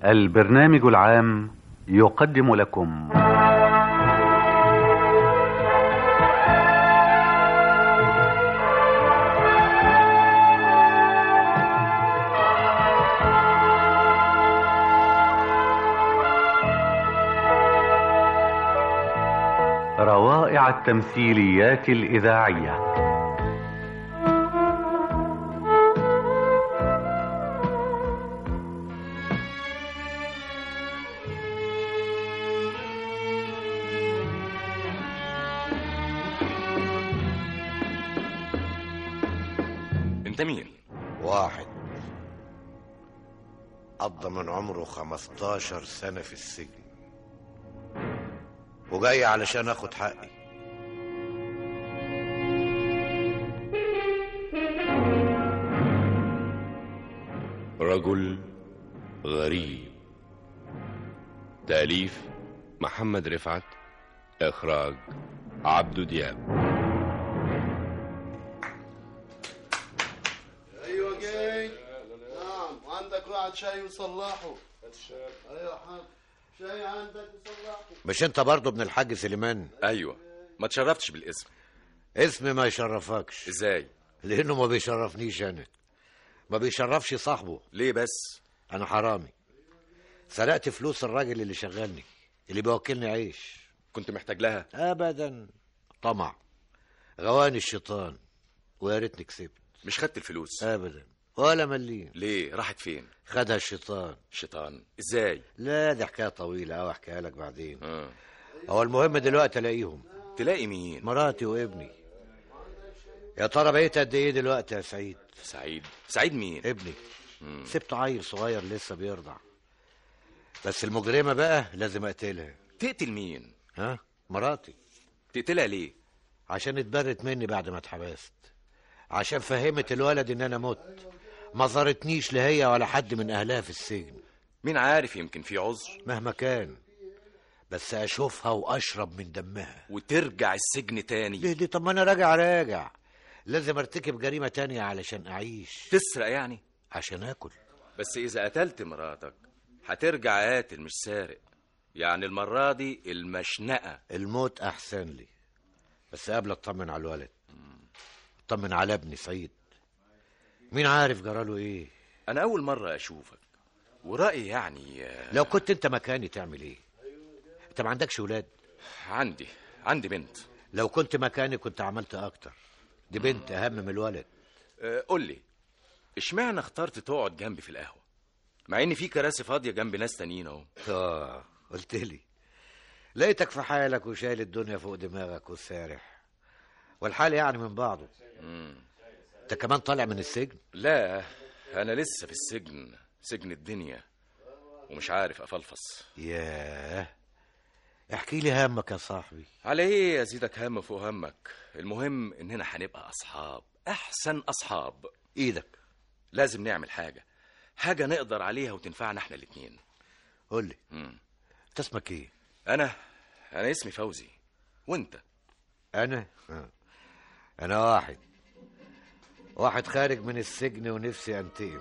البرنامج العام يقدم لكم روائع التمثيليات الإذاعية انت مين واحد قضى من عمره 15 سنة في السجن وجاي علشان اخد حقي رجل غريب تأليف محمد رفعت إخراج عبدو دياب ايوه جاي نعم عندك واحد شاي وصلاحه ايوه حاضر شاي عندك وصلاحه مش انت برضه ابن الحاج سليمان ايوه ما تشرفتش بالاسم اسمي ما يشرفكش ازاي لانه ما بيشرفنيش انا ما بيشرفش صاحبه ليه بس انا حرامي سرقت فلوس الراجل اللي شغلني اللي بيوكلني عيش كنت محتاج لها ابدا طمع غواني الشيطان ويا ريتني كسبت مش خدت الفلوس ابدا ولا مليم ليه راحت فين خدها الشيطان شيطان ازاي لا دي حكايه طويله او احكيها لك بعدين آه. هو المهم دلوقتي الاقيهم تلاقي مين مراتي وابني يا ترى بقيت قد ايه دلوقتي يا سعيد سعيد سعيد مين ابني سبت عيل صغير لسه بيرضع بس المجرمه بقى لازم اقتلها تقتل مين ها مراتي تقتلها ليه عشان اتبرت مني بعد ما اتحبست عشان فهمت الولد ان انا مت ما زارتنيش لا هي ولا حد من اهلها في السجن مين عارف يمكن في عذر مهما كان بس اشوفها واشرب من دمها وترجع السجن تاني ليه دي طب ما انا راجع راجع لازم ارتكب جريمه تانية علشان اعيش تسرق يعني عشان اكل بس اذا قتلت مراتك هترجع قاتل مش سارق يعني المرة دي المشنقة الموت احسن لي بس قبل اطمن على الولد اطمن على ابني سعيد مين عارف جراله ايه انا اول مرة اشوفك ورأيي يعني آه، لو كنت انت مكاني تعمل ايه انت ما عندكش ولاد عندي عندي بنت لو كنت مكاني كنت عملت اكتر دي بنت اهم من الولد آه، قول لي اشمعنى اخترت تقعد جنبي في القهوة مع ان في كراسي فاضية جنب ناس تانيين اهو اه قلت لي لقيتك في حالك وشايل الدنيا فوق دماغك والسارح والحال يعني من بعضه انت كمان طالع من السجن لا انا لسه في السجن سجن الدنيا ومش عارف افلفص ياه احكي لي همك يا صاحبي على ايه ازيدك هم فوق همك المهم اننا هنبقى اصحاب احسن اصحاب ايدك لازم نعمل حاجة حاجة نقدر عليها وتنفعنا احنا الاتنين قول لي مم. انت اسمك ايه انا انا اسمي فوزي وانت انا آه. انا واحد واحد خارج من السجن ونفسي انتقم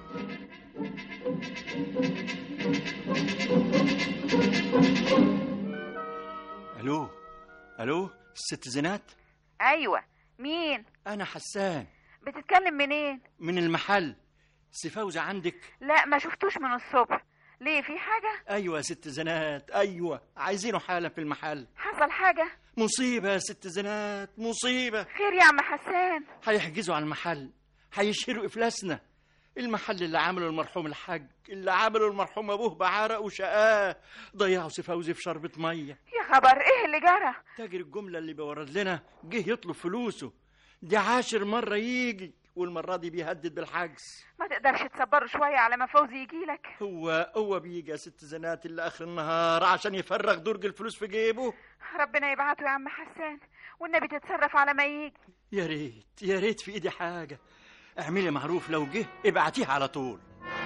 الو الو الست زينات ايوه مين انا حسان بتتكلم منين من المحل سي فوزي عندك لا ما شفتوش من الصبح ليه في حاجه ايوه يا ست زينات ايوه عايزينه حالا في المحل حصل حاجه مصيبه يا ست زينات مصيبه خير يا عم حسان هيحجزوا على المحل هيشهروا افلاسنا المحل اللي عمله المرحوم الحاج اللي عمله المرحوم ابوه بعرق وشقاه ضيعوا سي فوزي في شربة ميه يا خبر ايه اللي جرى تاجر الجمله اللي بيورد لنا جه يطلب فلوسه دي عاشر مره يجي والمره دي بيهدد بالحجز ما تقدرش تصبروا شويه على ما فوزي يجيلك هو هو بيجي يا ست زنات اللي اخر النهار عشان يفرغ درج الفلوس في جيبه ربنا يبعته يا عم حسان والنبي تتصرف على ما يجي يا ريت يا ريت في ايدي حاجه اعملي معروف لو جه ابعتيه على طول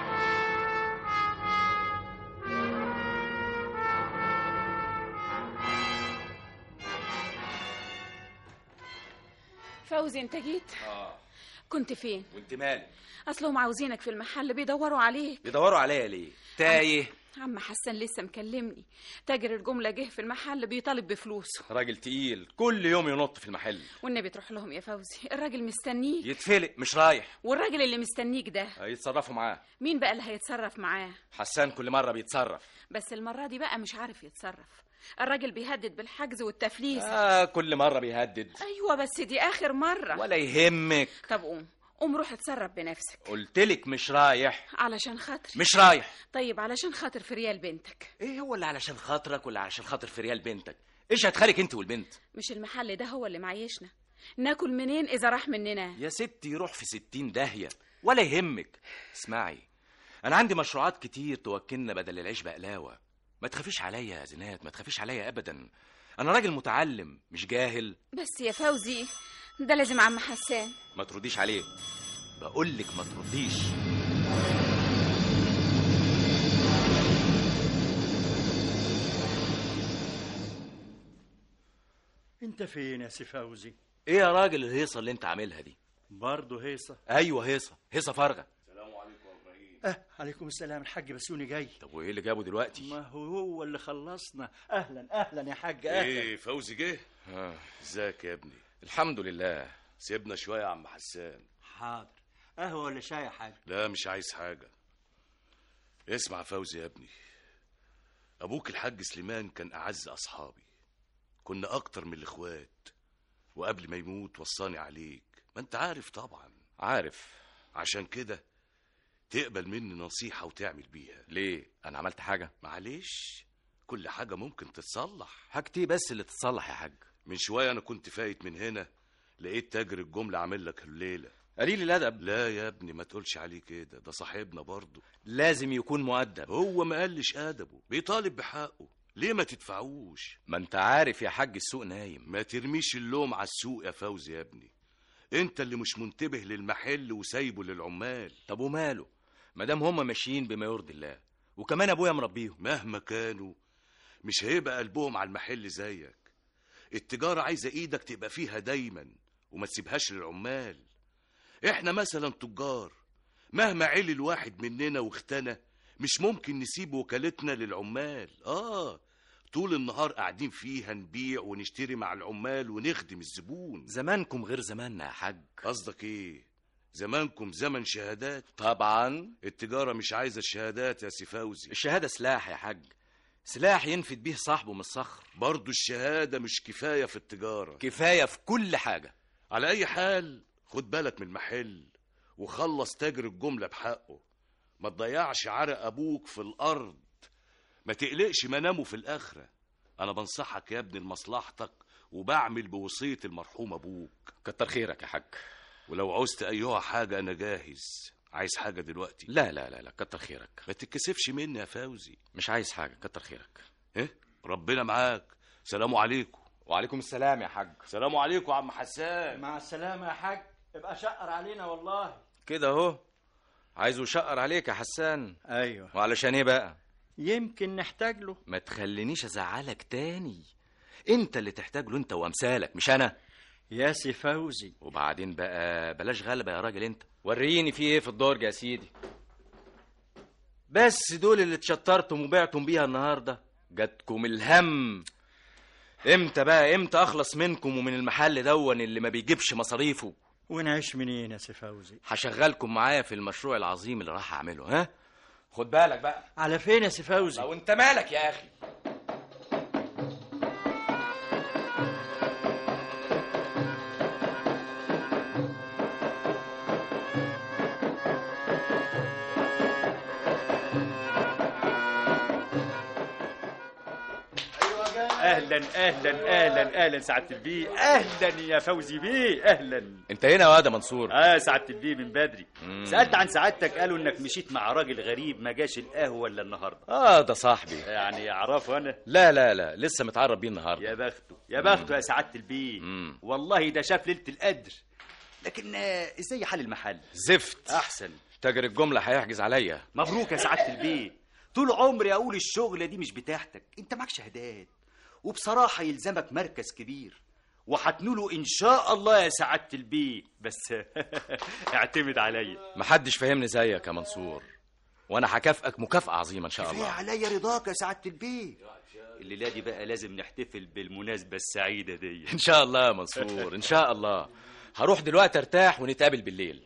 فوزي انت جيت اه كنت فين وانت مالك اصلهم عاوزينك في المحل بيدوروا عليك بيدوروا عليا ليه تايه عم حسن لسه مكلمني تاجر الجملة جه في المحل بيطالب بفلوسه راجل تقيل كل يوم ينط في المحل والنبي تروح لهم يا فوزي الراجل مستنيك يتفلق مش رايح والراجل اللي مستنيك ده يتصرفوا معاه مين بقى اللي هيتصرف معاه حسان كل مرة بيتصرف بس المرة دي بقى مش عارف يتصرف الراجل بيهدد بالحجز والتفليس آه كل مرة بيهدد ايوه بس دي اخر مرة ولا يهمك طب قوم قوم روح اتصرف بنفسك قلتلك مش رايح علشان خاطري مش رايح طيب علشان خاطر في ريال بنتك ايه هو اللي علشان خاطرك ولا علشان خاطر في ريال بنتك ايش هتخليك انت والبنت مش المحل ده هو اللي معيشنا ناكل منين اذا راح مننا يا ستي روح في ستين داهية ولا يهمك اسمعي انا عندي مشروعات كتير توكلنا بدل العيش بقلاوة ما تخافيش عليا يا زينات ما تخافيش عليا ابدا انا راجل متعلم مش جاهل بس يا فوزي ده لازم عم حسان ما ترديش عليه بقولك ما ترديش انت فين يا سي فوزي ايه يا راجل الهيصة اللي انت عاملها دي برضه هيصة ايوه هيصة هيصة فارغة اه عليكم السلام الحاج بسوني جاي طب وايه اللي جابه دلوقتي ما هو هو اللي خلصنا اهلا اهلا يا حاج اهلا ايه فوزي جه آه. ازيك يا ابني الحمد لله سيبنا شويه يا عم حسان حاضر قهوه ولا شاي يا حاج لا مش عايز حاجه اسمع يا فوزي يا ابني ابوك الحاج سليمان كان اعز اصحابي كنا اكتر من الاخوات وقبل ما يموت وصاني عليك ما انت عارف طبعا عارف عشان كده تقبل مني نصيحه وتعمل بيها ليه انا عملت حاجة معلش كل حاجه ممكن تتصلح حاجتي بس اللي تتصلح يا حاج من شويه انا كنت فايت من هنا لقيت تاجر الجمله عامل لك الليله قليل الادب لا يا ابني ما تقولش عليه كده ده صاحبنا برضه لازم يكون مؤدب هو ما قالش ادبه بيطالب بحقه ليه ما تدفعوش ما انت عارف يا حاج السوق نايم ما ترميش اللوم على السوق يا فوزي يا ابني انت اللي مش منتبه للمحل وسايبه للعمال طب وماله ما دام هم ماشيين بما يرضي الله وكمان ابويا مربيهم مهما كانوا مش هيبقى قلبهم على المحل زيك التجارة عايزة ايدك تبقى فيها دايما وما تسيبهاش للعمال احنا مثلا تجار مهما عل الواحد مننا واختنى مش ممكن نسيب وكالتنا للعمال اه طول النهار قاعدين فيها نبيع ونشتري مع العمال ونخدم الزبون زمانكم غير زماننا يا حاج قصدك ايه زمانكم زمن شهادات طبعا التجارة مش عايزة الشهادات يا سي فوزي الشهادة سلاح يا حاج سلاح ينفد بيه صاحبه من الصخر برضو الشهادة مش كفاية في التجارة كفاية في كل حاجة على أي حال خد بالك من المحل وخلص تاجر الجملة بحقه ما تضيعش عرق أبوك في الأرض ما تقلقش منامه في الآخرة أنا بنصحك يا ابني لمصلحتك وبعمل بوصية المرحوم أبوك كتر خيرك يا حاج ولو عوزت أيها حاجة أنا جاهز عايز حاجة دلوقتي لا لا لا لا كتر خيرك ما تتكسفش مني يا فوزي مش عايز حاجة كتر خيرك ايه ربنا معاك سلام عليكم وعليكم السلام يا حاج سلام عليكم يا عم حسان مع السلامه يا حاج ابقى شقر علينا والله كده اهو عايزه يشقر عليك يا حسان ايوه وعلشان ايه بقى يمكن نحتاج له ما تخلينيش ازعلك تاني انت اللي تحتاج له انت وامثالك مش انا يا سي فوزي وبعدين بقى بلاش غلبة يا راجل انت وريني في ايه في الدرج يا سيدي بس دول اللي اتشطرتم وبعتم بيها النهارده جاتكم الهم امتى بقى امتى اخلص منكم ومن المحل دون اللي ما بيجيبش مصاريفه ونعيش منين يا سي فوزي هشغلكم معايا في المشروع العظيم اللي راح اعمله ها خد بالك بقى على فين يا سي فوزي لو انت مالك يا اخي اهلا اهلا اهلا اهلا سعاده البيه اهلا يا فوزي بيه اهلا انت هنا يا واد يا منصور اه سعاده البيه من بدري مم. سالت عن سعادتك قالوا انك مشيت مع راجل غريب ما جاش القهوه الا النهارده اه ده صاحبي يعني اعرفه انا لا لا لا لسه متعرف بيه النهارده يا بخته يا بخته يا سعاده البيه مم. والله ده شاف ليله القدر لكن آه، ازاي حال المحل زفت احسن تاجر الجمله هيحجز عليا مبروك يا سعاده البيه طول عمري اقول الشغله دي مش بتاعتك انت معك شهادات وبصراحه يلزمك مركز كبير وهتنوله ان شاء الله يا سعاده البيه بس اعتمد عليا محدش فاهمني زيك يا منصور وانا هكافئك مكافاه عظيمه ان شاء كفايه الله عليا رضاك يا سعاده البيه الليله دي بقى لازم نحتفل بالمناسبه السعيده دي ان شاء الله يا منصور ان شاء الله هروح دلوقتي ارتاح ونتقابل بالليل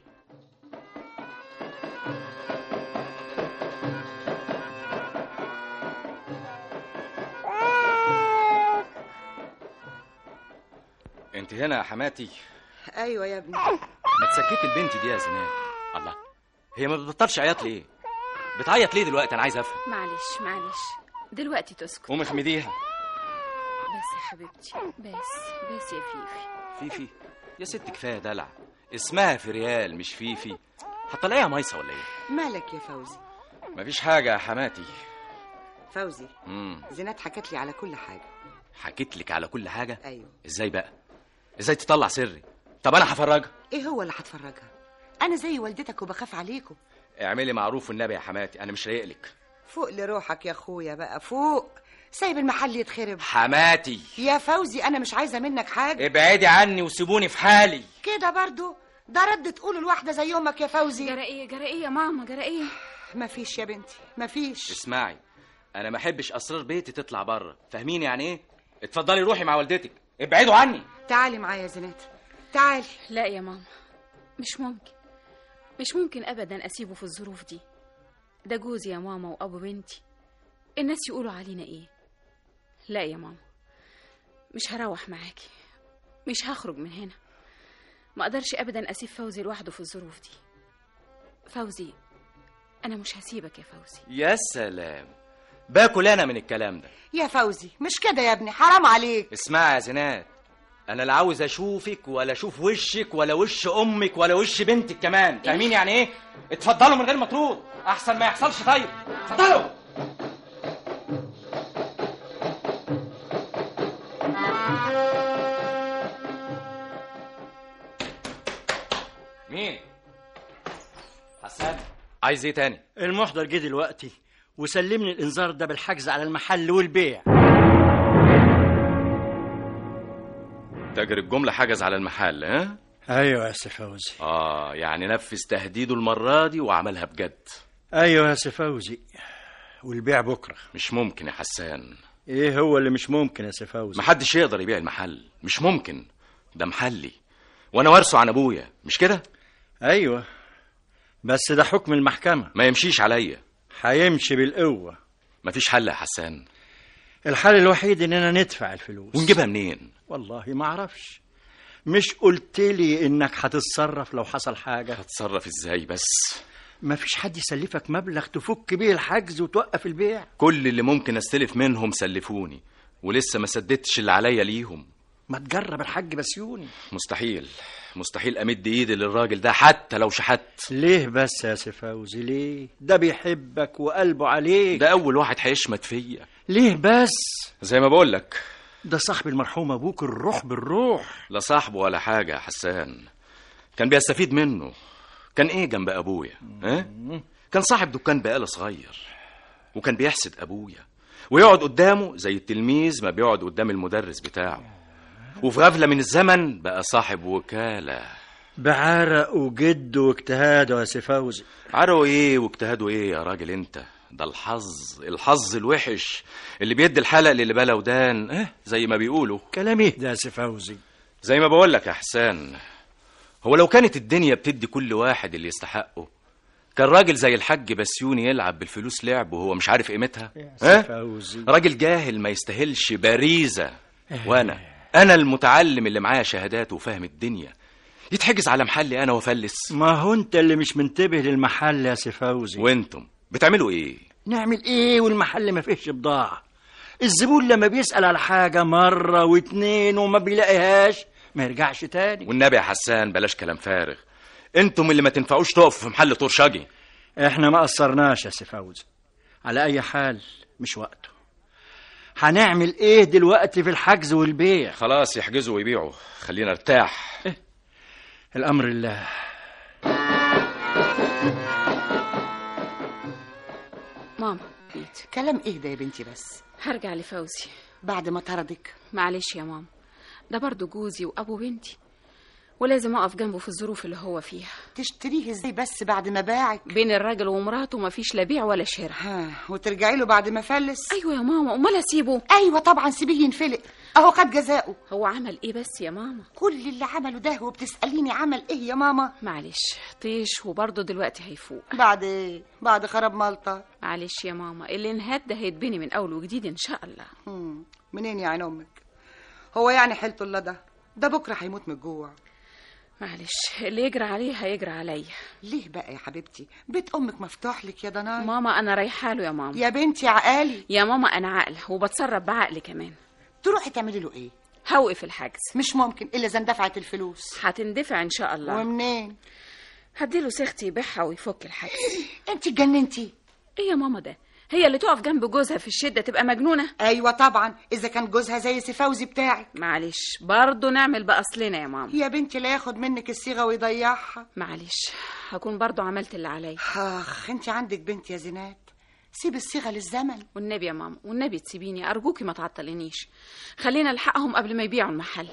انت هنا يا حماتي ايوه يا ابني ما تسكتي البنت دي يا زينات الله هي ما بتبطلش عياط ليه بتعيط ليه دلوقتي انا عايز افهم معلش معلش دلوقتي تسكت قومي احمديها بس يا حبيبتي بس بس يا فيفي فيفي يا ست كفايه دلع اسمها فريال مش فيفي هتلاقيها مايسه ولا ايه مالك يا فوزي مفيش حاجه يا حماتي فوزي امم زينات حكت لي على كل حاجه حكيت لك على كل حاجه ايوه ازاي بقى ازاي تطلع سري طب انا هفرجها ايه هو اللي هتفرجها انا زي والدتك وبخاف عليكم اعملي معروف والنبي يا حماتي انا مش رايق لك فوق لروحك يا اخويا بقى فوق سايب المحل يتخرب حماتي يا فوزي انا مش عايزه منك حاجه ابعدي عني وسيبوني في حالي كده برضو ده رد تقوله الواحده زي امك يا فوزي جرى ايه جرى ايه يا ماما جرى ايه مفيش يا بنتي مفيش اسمعي انا ما احبش اسرار بيتي تطلع بره فاهمين يعني ايه اتفضلي روحي مع والدتك ابعدوا عني تعالي معايا يا زينات تعالي لا يا ماما مش ممكن مش ممكن ابدا اسيبه في الظروف دي ده جوزي يا ماما وابو بنتي الناس يقولوا علينا ايه لا يا ماما مش هروح معاكي مش هخرج من هنا ما اقدرش ابدا اسيب فوزي لوحده في الظروف دي فوزي انا مش هسيبك يا فوزي يا سلام باكل انا من الكلام ده يا فوزي مش كده يا ابني حرام عليك اسمعي يا زينات انا لا عاوز اشوفك ولا اشوف وشك ولا وش امك ولا وش بنتك كمان فاهمين يعني ايه اتفضلوا من غير ما تروح احسن ما يحصلش طيب اتفضلوا مين حسان عايز ايه تاني المحضر جه دلوقتي وسلمني الانذار ده بالحجز على المحل والبيع تاجر الجملة حجز على المحل ها ايوه يا سي فوزي اه يعني نفذ تهديده المرة دي وعملها بجد ايوه يا سي فوزي والبيع بكره مش ممكن يا حسان ايه هو اللي مش ممكن يا سي فوزي محدش يقدر يبيع المحل مش ممكن ده محلي وانا وارثه عن ابويا مش كده ايوه بس ده حكم المحكمه ما يمشيش عليا هيمشي بالقوه مفيش حل يا حسان الحل الوحيد اننا ندفع الفلوس ونجيبها منين والله ما اعرفش مش قلت لي انك هتتصرف لو حصل حاجه هتصرف ازاي بس مفيش حد يسلفك مبلغ تفك بيه الحجز وتوقف البيع كل اللي ممكن استلف منهم سلفوني ولسه ما سددتش اللي عليا ليهم ما تجرب الحاج بسيوني مستحيل مستحيل امد ايدي للراجل ده حتى لو شحت ليه بس يا سي فوزي ليه ده بيحبك وقلبه عليك ده اول واحد هيشمت فيا ليه بس زي ما بقول لك ده صاحب المرحوم ابوك الروح بالروح لا صاحبه ولا حاجه يا حسان كان بيستفيد منه كان ايه جنب ابويا ها كان صاحب دكان بقاله صغير وكان بيحسد ابويا ويقعد قدامه زي التلميذ ما بيقعد قدام المدرس بتاعه وفي غفله من الزمن بقى صاحب وكاله بعرق وجد واجتهاده يا سي فوزي عرقه ايه واجتهاده ايه يا راجل انت ده الحظ الحظ الوحش اللي بيدي الحلق للي بلا ودان اه زي ما بيقولوا كلام ايه ده يا سي فوزي زي ما بقول لك يا حسان هو لو كانت الدنيا بتدي كل واحد اللي يستحقه كان راجل زي الحاج بسيوني يلعب بالفلوس لعب وهو مش عارف قيمتها يا ها؟ سي فوزي راجل جاهل ما يستاهلش باريزة وانا انا المتعلم اللي معايا شهادات وفاهم الدنيا يتحجز على محلي انا وافلس ما هو انت اللي مش منتبه للمحل يا سي فوزي وانتم بتعملوا ايه نعمل ايه والمحل ما فيهش بضاعة الزبون لما بيسأل على حاجة مرة واتنين وما بيلاقيهاش ما يرجعش تاني والنبي يا حسان بلاش كلام فارغ انتم اللي ما تنفعوش تقفوا في محل طرشجي احنا ما قصرناش يا سي فوزي على اي حال مش وقته هنعمل ايه دلوقتي في الحجز والبيع خلاص يحجزوا ويبيعوا خلينا ارتاح الامر الله ماما بيت كلام ايه ده يا بنتي بس هرجع لفوزي بعد ما طردك معلش يا ماما ده برضو جوزي وابو بنتي ولازم اقف جنبه في الظروف اللي هو فيها تشتريه ازاي بس بعد ما باعك بين الراجل ومراته مفيش لا بيع ولا شراء ها وترجعي له بعد ما فلس ايوه يا ماما امال اسيبه ايوه طبعا سيبيه ينفلق اهو خد جزاؤه هو عمل ايه بس يا ماما كل اللي عمله ده وبتساليني عمل ايه يا ماما معلش طيش وبرضه دلوقتي هيفوق بعد ايه بعد خراب ملطه معلش يا ماما اللي انهد ده هيتبني من اول وجديد ان شاء الله هم، منين يا عين امك هو يعني حيلته الا ده ده بكره هيموت من الجوع معلش اللي يجرى عليه هيجرى عليا ليه بقى يا حبيبتي بيت امك مفتوح لك يا ضناي ماما انا رايحه له يا ماما يا بنتي عقالي يا ماما انا عاقله وبتصرف بعقل كمان تروحي تعملي له ايه هوقف الحجز مش ممكن الا اذا اندفعت الفلوس هتندفع ان شاء الله ومنين هديله سيختي يبيعها ويفك الحجز انت اتجننتي ايه يا ماما ده هي اللي تقف جنب جوزها في الشده تبقى مجنونه ايوه طبعا اذا كان جوزها زي سفوزي بتاعك معلش برضه نعمل باصلنا يا ماما يا بنتي لا ياخد منك الصيغه ويضيعها معلش هكون برضه عملت اللي عليا اخ انت عندك بنت يا زينات سيب الصيغه للزمن والنبي يا ماما والنبي تسيبيني ارجوكي ما تعطلنيش خلينا نلحقهم قبل ما يبيعوا المحل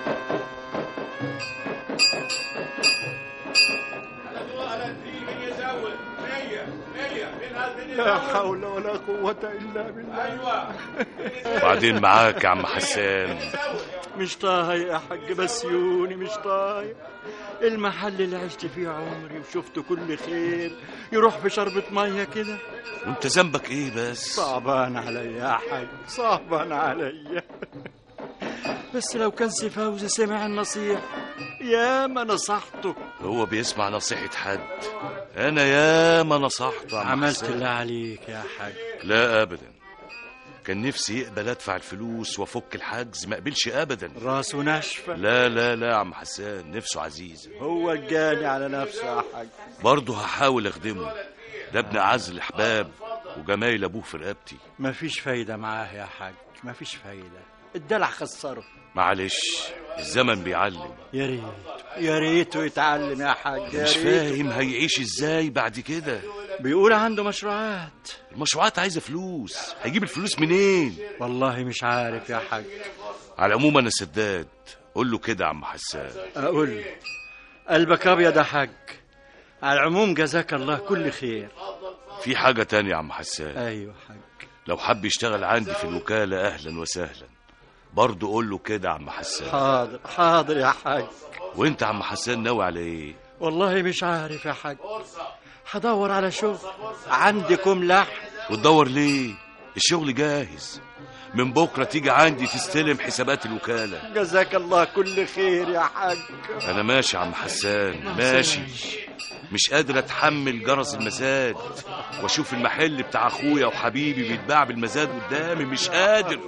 لا حول ولا قوة إلا بالله وبعدين معاك يا عم حسان مش طايق يا حاج بسيوني مش طايق المحل اللي عشت فيه عمري وشفته كل خير يروح في شربة مية كده وانت ذنبك ايه بس صعبان عليا يا حاج صعبان عليا بس لو كان سي فوزي سمع النصيحة يا ما نصحته هو بيسمع نصيحة حد انا يا ما نصحته يا عم عملت حسان. اللي عليك يا حاج لا ابدا كان نفسي يقبل ادفع الفلوس وافك الحجز ما قبلش ابدا راسه ناشفة لا لا لا يا عم حسان نفسه عزيزة هو الجاني على نفسه يا حاج برضه هحاول اخدمه ده ابن اعز الاحباب وجمايل ابوه في رقبتي مفيش فايدة معاه يا حاج مفيش فايدة الدلع خسره معلش الزمن بيعلم يا ريت يا ريته يتعلم يا حاج يا مش ريته. فاهم هيعيش ازاي بعد كده بيقول عنده مشروعات المشروعات عايزه فلوس هيجيب الفلوس منين والله مش عارف يا حاج على العموم انا سداد قول له كده يا عم حسان اقول له قلبك ابيض يا حاج على العموم جزاك الله كل خير في حاجه تانية يا عم حسان ايوه حاج لو حب يشتغل عندي في الوكاله اهلا وسهلا برضه قول له كده يا عم حسان حاضر حاضر يا حاج وانت يا عم حسان ناوي على ايه والله مش عارف يا حاج هدور على شغل عندكم لحم وتدور ليه الشغل جاهز من بكره تيجي عندي تستلم حسابات الوكاله جزاك الله كل خير يا حاج انا ماشي يا عم حسان ماشي مش قادر اتحمل جرس المزاد واشوف المحل بتاع اخويا وحبيبي بيتباع بالمزاد قدامي مش قادر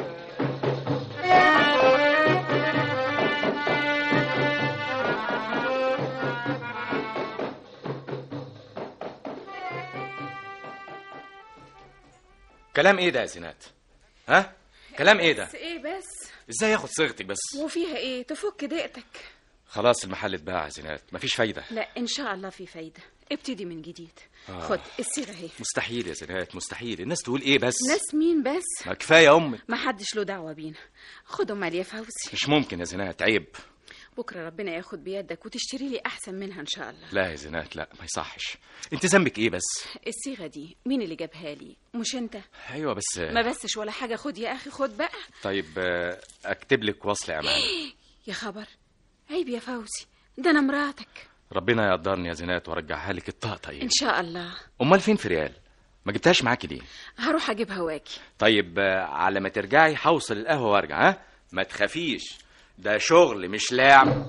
كلام ايه ده يا زينات ها كلام ايه ده بس ايه بس ازاي ياخد صيغتك بس وفيها ايه تفك ضيقتك خلاص المحل اتباع يا زينات مفيش فايده لا ان شاء الله في فايده ابتدي من جديد آه. خد الصيغه اهي مستحيل يا زينات مستحيل الناس تقول ايه بس ناس مين بس ما كفايه امك ما حدش له دعوه بينا خد امال يا فوزي مش ممكن يا زينات عيب بكره ربنا ياخد بيدك وتشتري لي احسن منها ان شاء الله لا يا زينات لا ما يصحش انت ذنبك ايه بس الصيغه دي مين اللي جابها لي مش انت ايوه بس ما بسش ولا حاجه خد يا اخي خد بقى طيب آه، اكتب لك وصل يا امانه يا خبر عيب يا فوزي ده انا مراتك ربنا يقدرني يا زينات وارجعها لك الطقطقه ان شاء الله امال فين في ريال ما جبتهاش معاكي ليه هروح اجيبها واجي طيب آه، على ما ترجعي هوصل القهوه وارجع ها ما تخافيش ده شغل مش لعب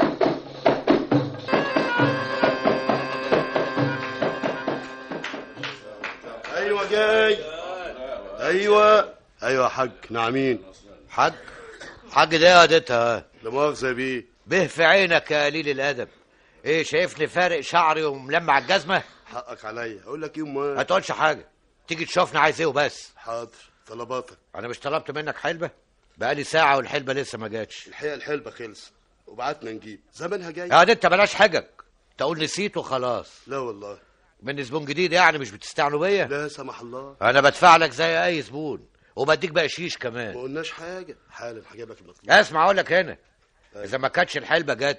ايوه جاي ايوه ايوه يا حاج نعمين حاج حاج ده يا ديتها لا مؤاخذه يا بيه به في عينك يا قليل الادب ايه شايفني فارق شعري وملمع الجزمه حقك عليا اقول لك ايه ما امال تقولش حاجه تيجي تشوفني عايز ايه وبس حاضر طلباتك انا مش طلبت منك حلبه بقالي ساعه والحلبه لسه ما جاتش الحقيقه الحلبه خلص وبعتنا نجيب زمانها جاي يا دي انت بلاش حجج تقول نسيت وخلاص لا والله من زبون جديد يعني مش بتستعنوا بيا لا سمح الله انا بدفع لك زي اي زبون وبديك بقشيش كمان ما قلناش حاجه حالا هجيب لك المطلوب اسمع اقول لك هنا اذا ما كانتش الحلبه جت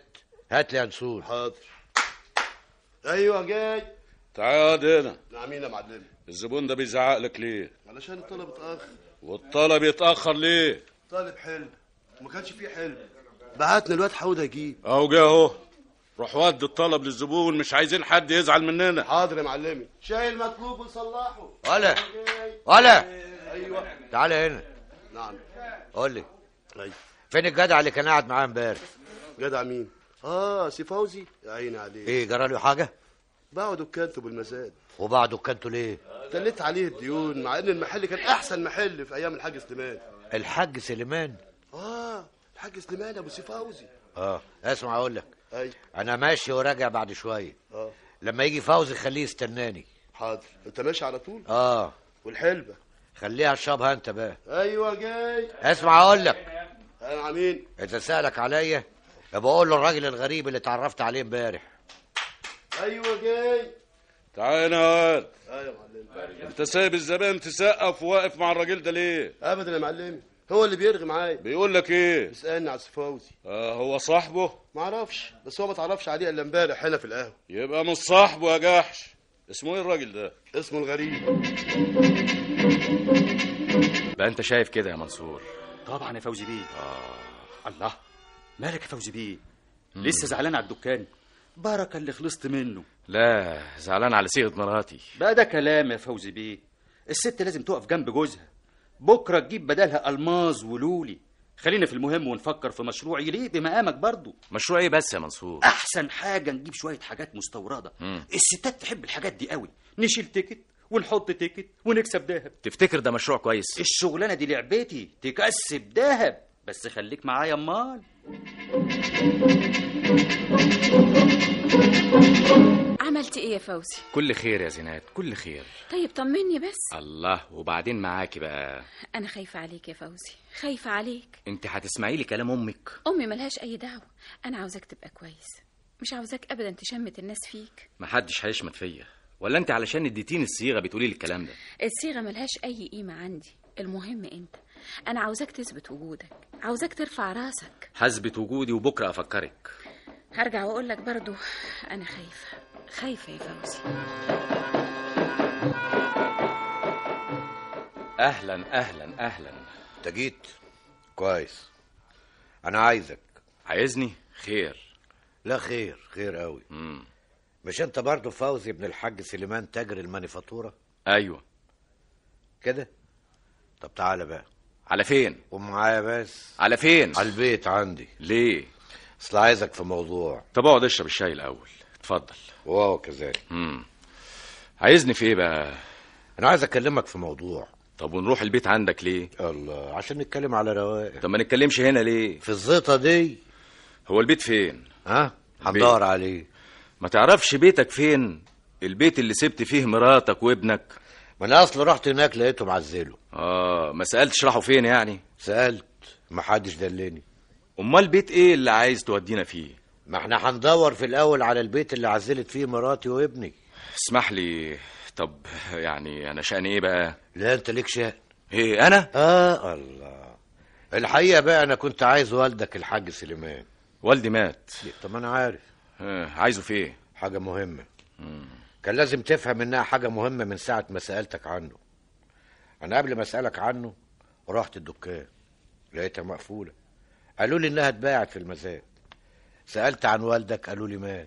هات لي انسول حاضر ايوه جاي تعال هنا نعمين يا معلم الزبون ده بيزعق لك ليه علشان الطلب اتاخر والطلب يتاخر ليه طالب حلم وما كانش فيه حلم بعتنا الواد حوده يجيب اهو جه اهو روح ودي الطلب للزبون مش عايزين حد يزعل مننا حاضر يا معلمي شاي المطلوب وصلحه ولا ولا ايوه تعالى هنا نعم قول لي ايوه فين الجدع اللي كان قاعد معاه امبارح جدع مين اه سي فوزي يا عيني عليه ايه جرى له حاجه باعوا دكانته بالمزاد وبعد دكانته ليه تلت عليه الديون مع ان المحل كان احسن محل في ايام الحاج سليمان الحاج سليمان اه الحاج سليمان ابو سي فوزي اه اسمع اقول لك ايوه انا ماشي وراجع بعد شويه اه لما يجي فوزي خليه يستناني حاضر انت ماشي على طول اه والحلبه خليها اشربها انت بقى ايوه جاي اسمع اقول لك انا عمين اذا سالك عليا يبقى اقول له الراجل الغريب اللي اتعرفت عليه امبارح ايوه جاي تعال هنا يا واد ايوه يا معلم انت سايب الزبائن تسقف وواقف مع الراجل ده ليه ابدا يا معلم هو اللي بيرغي معايا بيقول لك ايه بيسالني على السفاوزي آه هو صاحبه ما اعرفش بس هو ما تعرفش عليه الا امبارح هنا في القهوه يبقى مش صاحبه يا جحش اسمه ايه الراجل ده اسمه الغريب بقى انت شايف كده يا منصور طبعا يا فوزي بيه آه. الله مالك يا فوزي بيه لسه زعلان على الدكان بركه اللي خلصت منه لا زعلان على صيغه مراتي بقى ده كلام يا فوزي بيه الست لازم تقف جنب جوزها بكره تجيب بدلها الماظ ولولي خلينا في المهم ونفكر في مشروع يليق بمقامك برضو مشروع ايه بس يا منصور احسن حاجه نجيب شويه حاجات مستورده مم. الستات تحب الحاجات دي قوي نشيل تيكت ونحط تيكت ونكسب دهب تفتكر ده مشروع كويس الشغلانه دي لعبتي تكسب دهب بس خليك معايا امال عملت ايه يا فوزي كل خير يا زينات كل خير طيب طمني بس الله وبعدين معاكي بقى انا خايفه عليك يا فوزي خايفه عليك انت هتسمعي لي كلام امك امي ملهاش اي دعوه انا عاوزاك تبقى كويس مش عاوزاك ابدا تشمت الناس فيك محدش هيشمت فيا ولا انت علشان اديتيني الصيغه بتقولي لي الكلام ده الصيغه ملهاش اي قيمه عندي المهم انت انا عاوزاك تثبت وجودك عاوزاك ترفع راسك هثبت وجودي وبكره افكرك هرجع واقول لك برضو انا خايفه خايفه يا فوزي اهلا اهلا اهلا انت جيت كويس انا عايزك عايزني خير لا خير خير قوي مم. مش انت برضه فوزي ابن الحاج سليمان تاجر المانيفاتوره ايوه كده طب تعالى بقى على فين ومعايا بس على فين على البيت عندي ليه اصل عايزك في موضوع طب اقعد اشرب الشاي الاول اتفضل وهو كذلك امم عايزني في ايه بقى انا عايز اكلمك في موضوع طب ونروح البيت عندك ليه الله عشان نتكلم على رواق طب ما نتكلمش هنا ليه في الزيطه دي هو البيت فين ها هندور عليه ما تعرفش بيتك فين البيت اللي سبت فيه مراتك وابنك ما انا اصل رحت هناك لقيته معزله اه ما سالتش راحوا فين يعني سالت ما حدش دلني امال بيت ايه اللي عايز تودينا فيه ما احنا هندور في الاول على البيت اللي عزلت فيه مراتي وابني اسمح لي طب يعني انا شأني ايه بقى لا انت ليك شأن ايه انا اه الله الحقيقه بقى انا كنت عايز والدك الحاج سليمان والدي مات طب انا عارف آه عايزه في ايه حاجه مهمه كان لازم تفهم انها حاجه مهمه من ساعه ما سالتك عنه انا قبل ما اسالك عنه رحت الدكان لقيتها مقفوله قالوا لي انها اتباعت في المزاد سالت عن والدك قالوا لي مات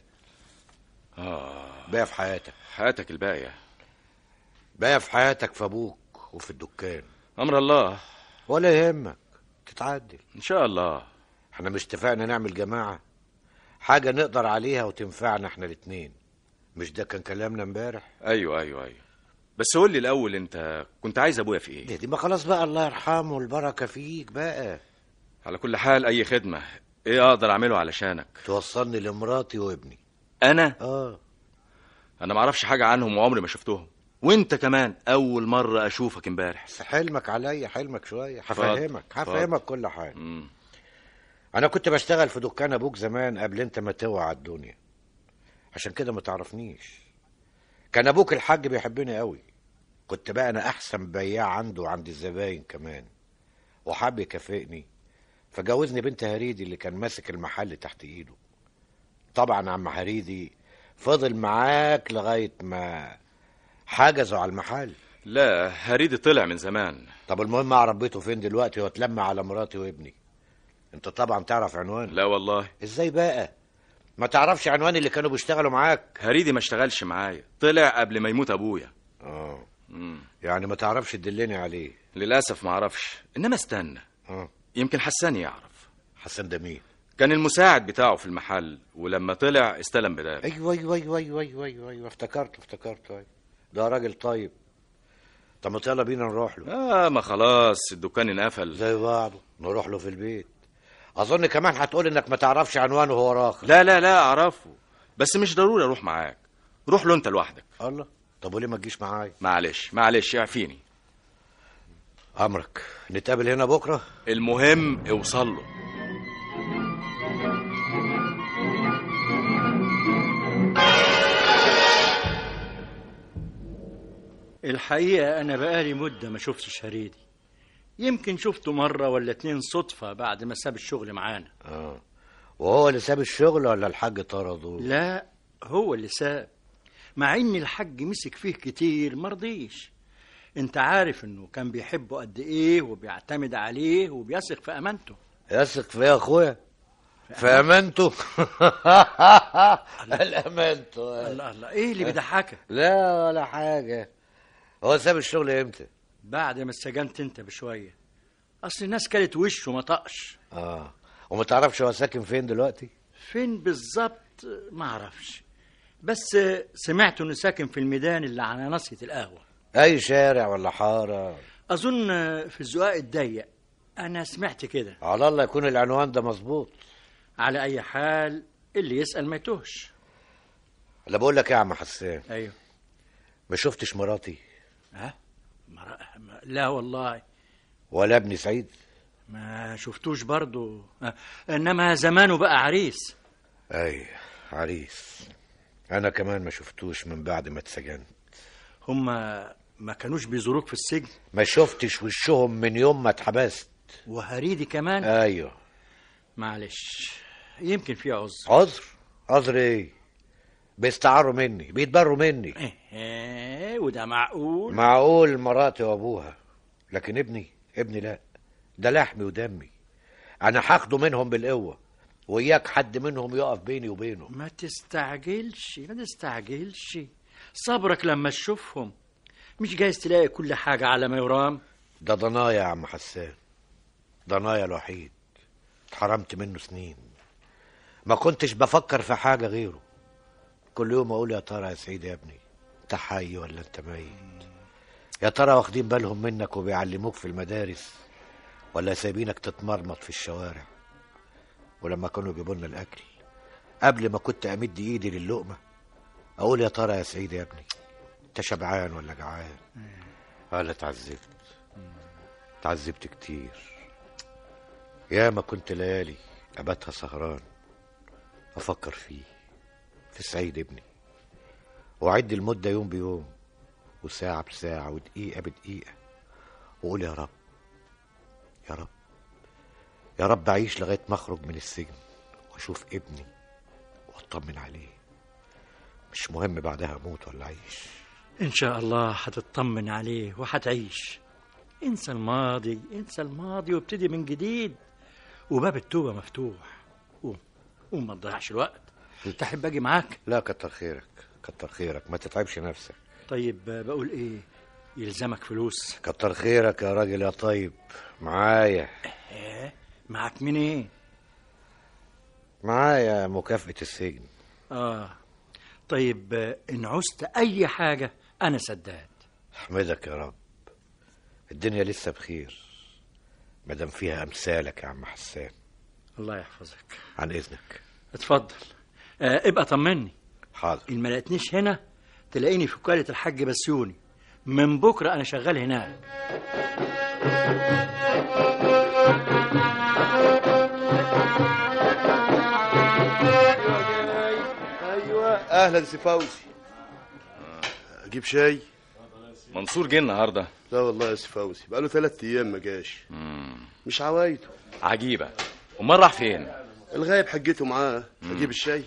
اه باقي في حياتك حياتك الباقيه باقي في حياتك في ابوك وفي الدكان امر الله ولا يهمك تتعدل ان شاء الله احنا مش اتفقنا نعمل جماعه حاجه نقدر عليها وتنفعنا احنا الاتنين مش ده كان كلامنا امبارح ايوه ايوه ايوه بس قول لي الاول انت كنت عايز ابويا في ايه دي, دي ما خلاص بقى الله يرحمه البركه فيك بقى على كل حال اي خدمه ايه اقدر اعمله علشانك توصلني لمراتي وابني انا اه انا ما اعرفش حاجه عنهم وعمري ما شفتهم وانت كمان اول مره اشوفك امبارح بس حلمك عليا حلمك شويه اتفضل، هفهمك اتفضل. هفهمك كل حاجه مم. انا كنت بشتغل في دكان ابوك زمان قبل انت ما توعى على الدنيا عشان كده ما تعرفنيش كان ابوك الحاج بيحبني قوي كنت بقى انا احسن بياع عنده وعند الزباين كمان وحب يكافئني فجوزني بنت هريدي اللي كان ماسك المحل تحت ايده طبعا عم حريدي فضل معاك لغايه ما حجزوا على المحل لا هريدي طلع من زمان طب المهم اعرف بيته فين دلوقتي واتلم على مراتي وابني انت طبعا تعرف عنوان لا والله ازاي بقى ما تعرفش عنوان اللي كانوا بيشتغلوا معاك هريدي ما اشتغلش معايا طلع قبل ما يموت ابويا اه مم. يعني ما تعرفش تدلني عليه للاسف ما اعرفش انما استنى اه يمكن حسان يعرف حسن ده مين كان المساعد بتاعه في المحل ولما طلع استلم بداله ايوه ايوه ايوه ايوه ايوه ايوه, أيوة. افتكرت افتكرت أيوة. ده راجل طيب طب ما يلا بينا نروح له اه ما خلاص الدكان انقفل زي بعضه نروح له في البيت اظن كمان هتقول انك ما تعرفش عنوانه وهو راخر لا لا لا اعرفه بس مش ضروري اروح معاك روح له انت لوحدك الله طب وليه ما تجيش معايا معلش معلش اعفيني امرك نتقابل هنا بكره المهم اوصل له الحقيقة أنا بقالي مدة ما شفتش هريدي يمكن شفته مرة ولا اتنين صدفة بعد ما ساب الشغل معانا اه وهو اللي ساب الشغل ولا الحاج طرده لا هو اللي ساب مع ان الحاج مسك فيه كتير مرضيش انت عارف انه كان بيحبه قد ايه وبيعتمد عليه وبيثق في امانته يثق فيا يا اخويا في امانته الامانته الله الله ايه اللي بيضحكك لا ولا حاجه هو ساب الشغل امتى بعد ما اتسجنت انت بشويه اصل الناس كلت وشه ما طقش اه وما تعرفش هو ساكن فين دلوقتي فين بالظبط ما اعرفش بس سمعت انه ساكن في الميدان اللي على ناصية القهوة اي شارع ولا حاره اظن في الزقاق الضيق انا سمعت كده على الله يكون العنوان ده مظبوط على اي حال اللي يسأل ما يتوهش انا بقول لك إيه يا عم حسان ايوه ما شفتش مراتي ها مر... ما- لا والله ولا ابني سعيد ما شفتوش برضو آه، انما زمانه بقى عريس اي عريس انا كمان ما شفتوش من بعد ما اتسجنت هما ما كانوش بيزوروك في السجن ما شفتش وشهم من يوم ما اتحبست وهريدي كمان ايوه معلش يمكن في عذر عذر عذر ايه بيستعروا مني بيتبروا مني ايه وده معقول معقول مراتي وابوها لكن ابني ابني لا ده لحمي ودمي انا هاخده منهم بالقوه وياك حد منهم يقف بيني وبينه ما تستعجلش ما تستعجلش صبرك لما تشوفهم مش جايز تلاقي كل حاجة على ما يرام ده ضنايا يا عم حسان ضنايا الوحيد اتحرمت منه سنين ما كنتش بفكر في حاجة غيره كل يوم اقول يا ترى يا سعيد يا ابني انت حي ولا انت ميت يا ترى واخدين بالهم منك وبيعلموك في المدارس ولا سايبينك تتمرمط في الشوارع ولما كانوا يجيبوا لنا الاكل قبل ما كنت امد ايدي للقمه اقول يا ترى يا سعيد يا ابني انت شبعان ولا جعان قال اتعذبت اتعذبت كتير يا ما كنت ليالي اباتها سهران افكر فيه في سعيد ابني واعد المده يوم بيوم وساعه بساعه ودقيقه بدقيقه واقول يا رب يا رب يا رب اعيش لغايه ما اخرج من السجن واشوف ابني واطمن عليه مش مهم بعدها اموت ولا اعيش إن شاء الله هتطمن عليه وهتعيش انسى الماضي انسى الماضي وابتدي من جديد وباب التوبة مفتوح قوم قوم ما تضيعش الوقت تحب اجي معاك لا كتر خيرك كتر خيرك ما تتعبش نفسك طيب بقول ايه يلزمك فلوس كتر خيرك يا راجل يا طيب معايا ايه معاك منين معايا مكافأة السجن اه طيب آه، ان عوزت اي حاجة انا سداد احمدك يا رب الدنيا لسه بخير مادام فيها امثالك يا عم حسان الله يحفظك عن اذنك اتفضل آه ابقى طمني حاضر ان ما لقيتنيش هنا تلاقيني في وكالة الحاج بسيوني من بكرة أنا شغال هناك ايوه اهلا سي فوزي اجيب شاي منصور جه النهارده لا والله يا سي فوزي بقاله ثلاث ايام ما جاش مش عوايده عجيبه امال راح فين الغايب حجته معاه اجيب الشاي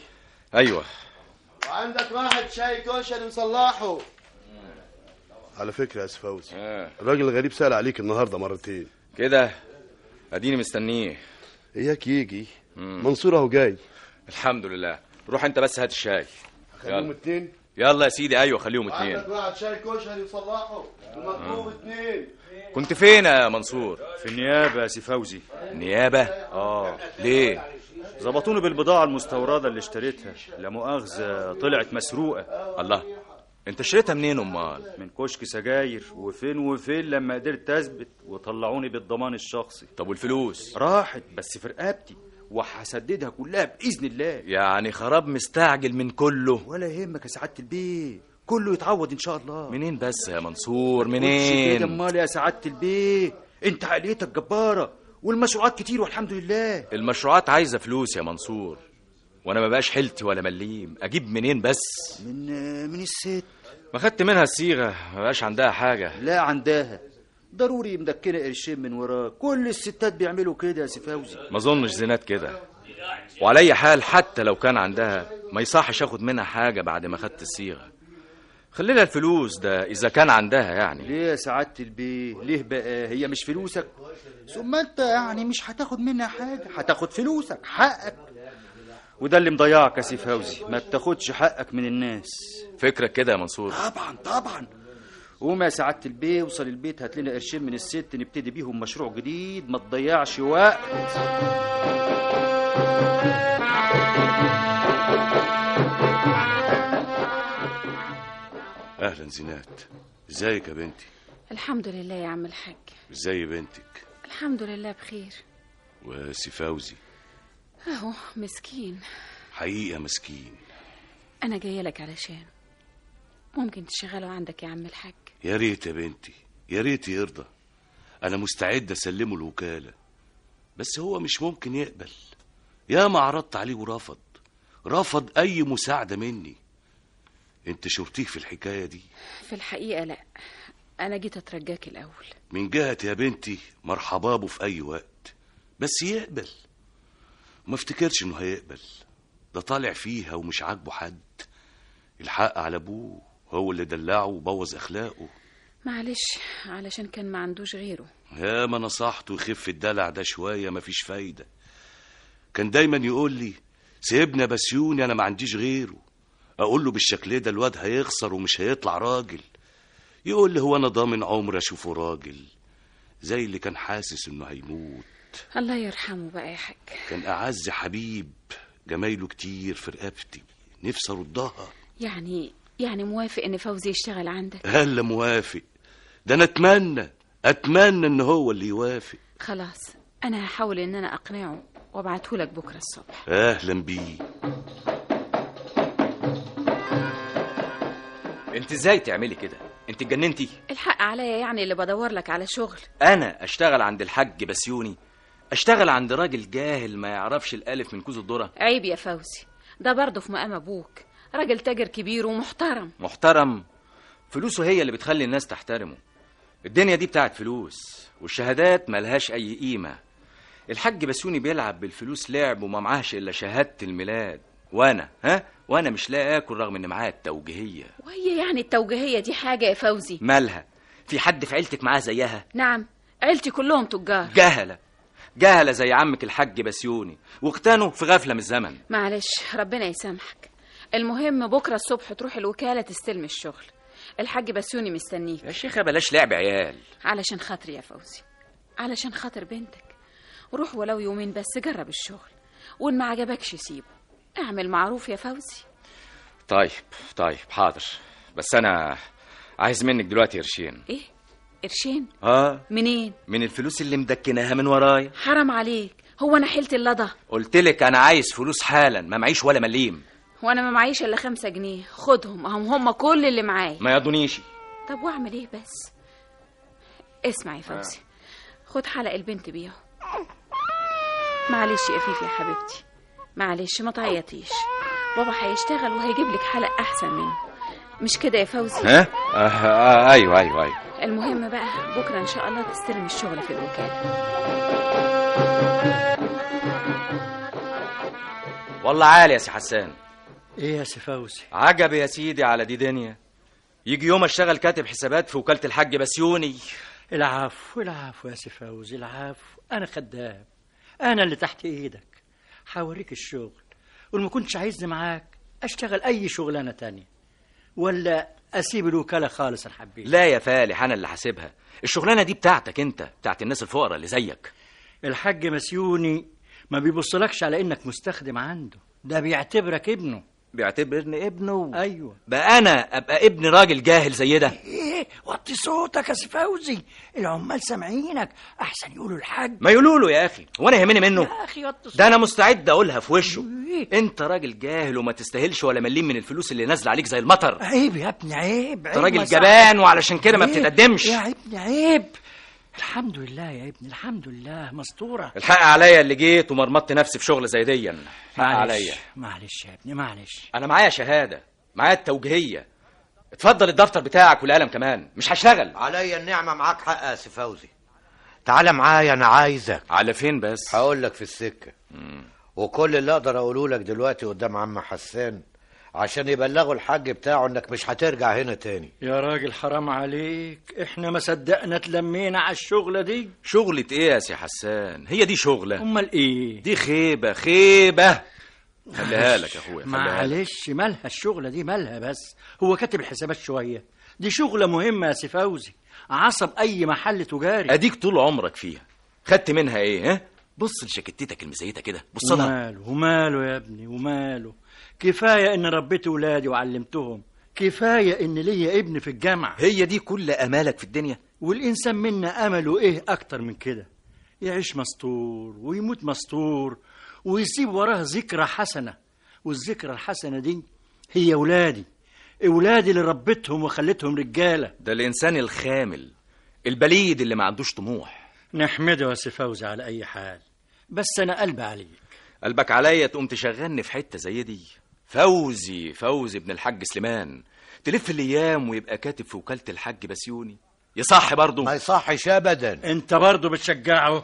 ايوه وعندك واحد شاي كشري مصلحه على فكره يا سي فوزي الراجل الغريب سأل عليك النهارده مرتين كده اديني مستنيه اياك يجي منصور اهو جاي الحمد لله روح انت بس هات الشاي خليهم يلا. اتنين يلا يا سيدي ايوه خليهم اتنين عندك واحد شاي كشري مصلحه المطلوب اتنين كنت فين يا منصور في النيابة يا سي فوزي نيابة اه ليه ظبطوني بالبضاعة المستوردة اللي اشتريتها لا مؤاخذة طلعت مسروقة الله انت اشتريتها منين امال من كشك سجاير وفين وفين لما قدرت اثبت وطلعوني بالضمان الشخصي طب والفلوس راحت بس في رقبتي وهسددها كلها باذن الله يعني خراب مستعجل من كله ولا يهمك يا سعاده البيه كله يتعوض ان شاء الله منين بس يا منصور قولش كده منين امال يا سعاده البيه انت عقليتك جباره والمشروعات كتير والحمد لله المشروعات عايزه فلوس يا منصور وانا ما بقاش حيلتي ولا مليم اجيب منين بس من من الست ما خدت منها الصيغه ما بقاش عندها حاجه لا عندها ضروري مدكنه قرشين من وراك كل الستات بيعملوا كده يا سي فوزي ما اظنش زينات كده وعلى اي حال حتى لو كان عندها ما يصحش اخد منها حاجه بعد ما خدت الصيغه خلينا الفلوس ده اذا كان عندها يعني ليه يا سعاده البيه ليه بقى هي مش فلوسك ثم انت يعني مش هتاخد منها حاجه هتاخد فلوسك حقك وده اللي مضيعك يا سي فوزي ما بتاخدش حقك من الناس فكرك كده يا منصور طبعا طبعا قوم يا سعاده البيه وصل البيت هات لنا قرشين من الست نبتدي بيهم مشروع جديد ما تضيعش وقت اهلا زينات ازيك يا بنتي الحمد لله يا عم الحاج ازاي بنتك الحمد لله بخير وسي فوزي اهو مسكين حقيقه مسكين انا جايه لك علشان ممكن تشغله عندك يا عم الحاج يا ريت يا بنتي يا ريت يرضى انا مستعد اسلمه الوكاله بس هو مش ممكن يقبل يا ما عرضت عليه ورفض رفض اي مساعده مني انت شفتيه في الحكايه دي في الحقيقه لا انا جيت اترجاك الاول من جهة يا بنتي مرحبا به في أي وقت بس يقبل ما افتكرش إنه هيقبل ده طالع فيها ومش عاجبه حد الحق على أبوه هو اللي دلعه وبوظ أخلاقه معلش علشان كان ما عندوش غيره يا ما نصحته يخف الدلع ده شوية مفيش فايدة كان دايما يقول لي سيبنا بسيوني أنا ما عنديش غيره أقول له بالشكل ده الواد هيخسر ومش هيطلع راجل يقول لي هو أنا ضامن عمر أشوفه راجل زي اللي كان حاسس إنه هيموت الله يرحمه بقى يا حاج كان أعز حبيب جمايله كتير في رقبتي نفسي أردها يعني يعني موافق ان فوزي يشتغل عندك هلا موافق ده أنا أتمنى أتمنى إن هو اللي يوافق خلاص انا هحاول ان انا اقنعه وابعته لك بكره الصبح أهلا بيه انت ازاي تعملي كده انت اتجننتي الحق عليا يعني اللي بدور لك على شغل انا اشتغل عند الحاج بسيوني اشتغل عند راجل جاهل ما يعرفش الالف من كوز الذره عيب يا فوزي ده برضه في مقام ابوك راجل تاجر كبير ومحترم محترم فلوسه هي اللي بتخلي الناس تحترمه الدنيا دي بتاعت فلوس والشهادات ملهاش اي قيمه الحاج بسيوني بيلعب بالفلوس لعب وما معاهش الا شهاده الميلاد وانا ها وانا مش لاقي اكل رغم ان معايا التوجيهيه وهي يعني التوجيهيه دي حاجه يا فوزي مالها في حد في عيلتك معاه زيها نعم عيلتي كلهم تجار جهله جهله زي عمك الحاج بسيوني واغتنوا في غفله من الزمن معلش ربنا يسامحك المهم بكره الصبح تروح الوكاله تستلم الشغل الحاج بسيوني مستنيك يا شيخه بلاش لعب عيال علشان خاطري يا فوزي علشان خاطر بنتك روح ولو يومين بس جرب الشغل وان ما عجبكش سيبه اعمل معروف يا فوزي طيب طيب حاضر بس انا عايز منك دلوقتي قرشين ايه قرشين اه منين من الفلوس اللي مدكناها من ورايا حرام عليك هو انا حيلت اللضا قلت لك انا عايز فلوس حالا ما معيش ولا مليم وانا ما معيش الا خمسة جنيه خدهم هم هم كل اللي معايا ما يضنيش طب واعمل ايه بس اسمع يا فوزي خد حلق البنت بيهم معلش يا فيفي يا حبيبتي معلش ما تعيطيش بابا هيشتغل وهيجيب لك حلق احسن منه مش كده يا فوزي ها آه آه ايوه ايوه ايوه المهم بقى بكره ان شاء الله تستلم الشغل في الوكاله والله عالي يا سي حسان ايه يا سي فوزي عجب يا سيدي على دي دنيا يجي يوم اشتغل كاتب حسابات في وكالة الحاج بسيوني العفو العفو يا سي فوزي العفو انا خدام انا اللي تحت ايدك هوريك الشغل وما كنتش عايزني معاك اشتغل اي شغلانه تانية ولا اسيب الوكاله خالص ان حبيت لا يا فالح انا اللي حاسبها الشغلانه دي بتاعتك انت بتاعت الناس الفقراء اللي زيك الحاج مسيوني ما بيبصلكش على انك مستخدم عنده ده بيعتبرك ابنه بيعتبرني ابنه ايوه بقى انا ابقى ابن راجل جاهل زي ده ايه وطي صوتك يا سي فوزي العمال سامعينك احسن يقولوا الحاج ما يقولوا له يا اخي وانا يهمني منه يا اخي وطي ده انا مستعد اقولها في وشه انت راجل جاهل وما تستاهلش ولا مليم من الفلوس اللي نازله عليك زي المطر عيب يا ابني عيب انت عيب راجل ما صح. جبان وعلشان كده ما عيب. بتتقدمش يا ابني عيب الحمد لله يا ابني الحمد لله مستوره الحق عليا اللي جيت ومرمطت نفسي في شغل زي دي حق معلش عليا معلش يا ابني معلش انا معايا شهاده معايا التوجيهيه اتفضل الدفتر بتاعك والقلم كمان مش هشتغل عليا النعمة معاك حق يا سي فوزي تعالى معايا انا عايزك على فين بس هقول لك في السكة وكل اللي اقدر اقوله لك دلوقتي قدام عم حسان عشان يبلغوا الحاج بتاعه انك مش هترجع هنا تاني يا راجل حرام عليك احنا ما صدقنا اتلمينا على الشغله دي شغلة ايه يا سي حسان هي دي شغلة امال ايه دي خيبة خيبة خليها لك يا اخويا خليها لك. معلش مالها الشغله دي مالها بس هو كاتب الحسابات شويه دي شغله مهمه يا سي فوزي عصب اي محل تجاري اديك طول عمرك فيها خدت منها ايه ها بص لشكتتك المزيته كده بص لها وماله وماله يا ابني وماله كفايه ان ربيت ولادي وعلمتهم كفايه ان ليا ابن في الجامعه هي دي كل امالك في الدنيا والإنسان منا أمله إيه أكتر من كده يعيش مستور ويموت مستور ويسيب وراه ذكرى حسنة والذكرى الحسنة دي هي ولادي ولادي اللي ربيتهم وخليتهم رجالة ده الانسان الخامل البليد اللي ما عندوش طموح نحمده يا سي فوزي على أي حال بس أنا قلبي عليك قلبك عليا تقوم تشغلني في حته زي دي فوزي فوزي ابن الحاج سليمان تلف الايام ويبقى كاتب في وكاله الحاج بسيوني يصح برضه ما يصحش ابدا أنت برضه بتشجعه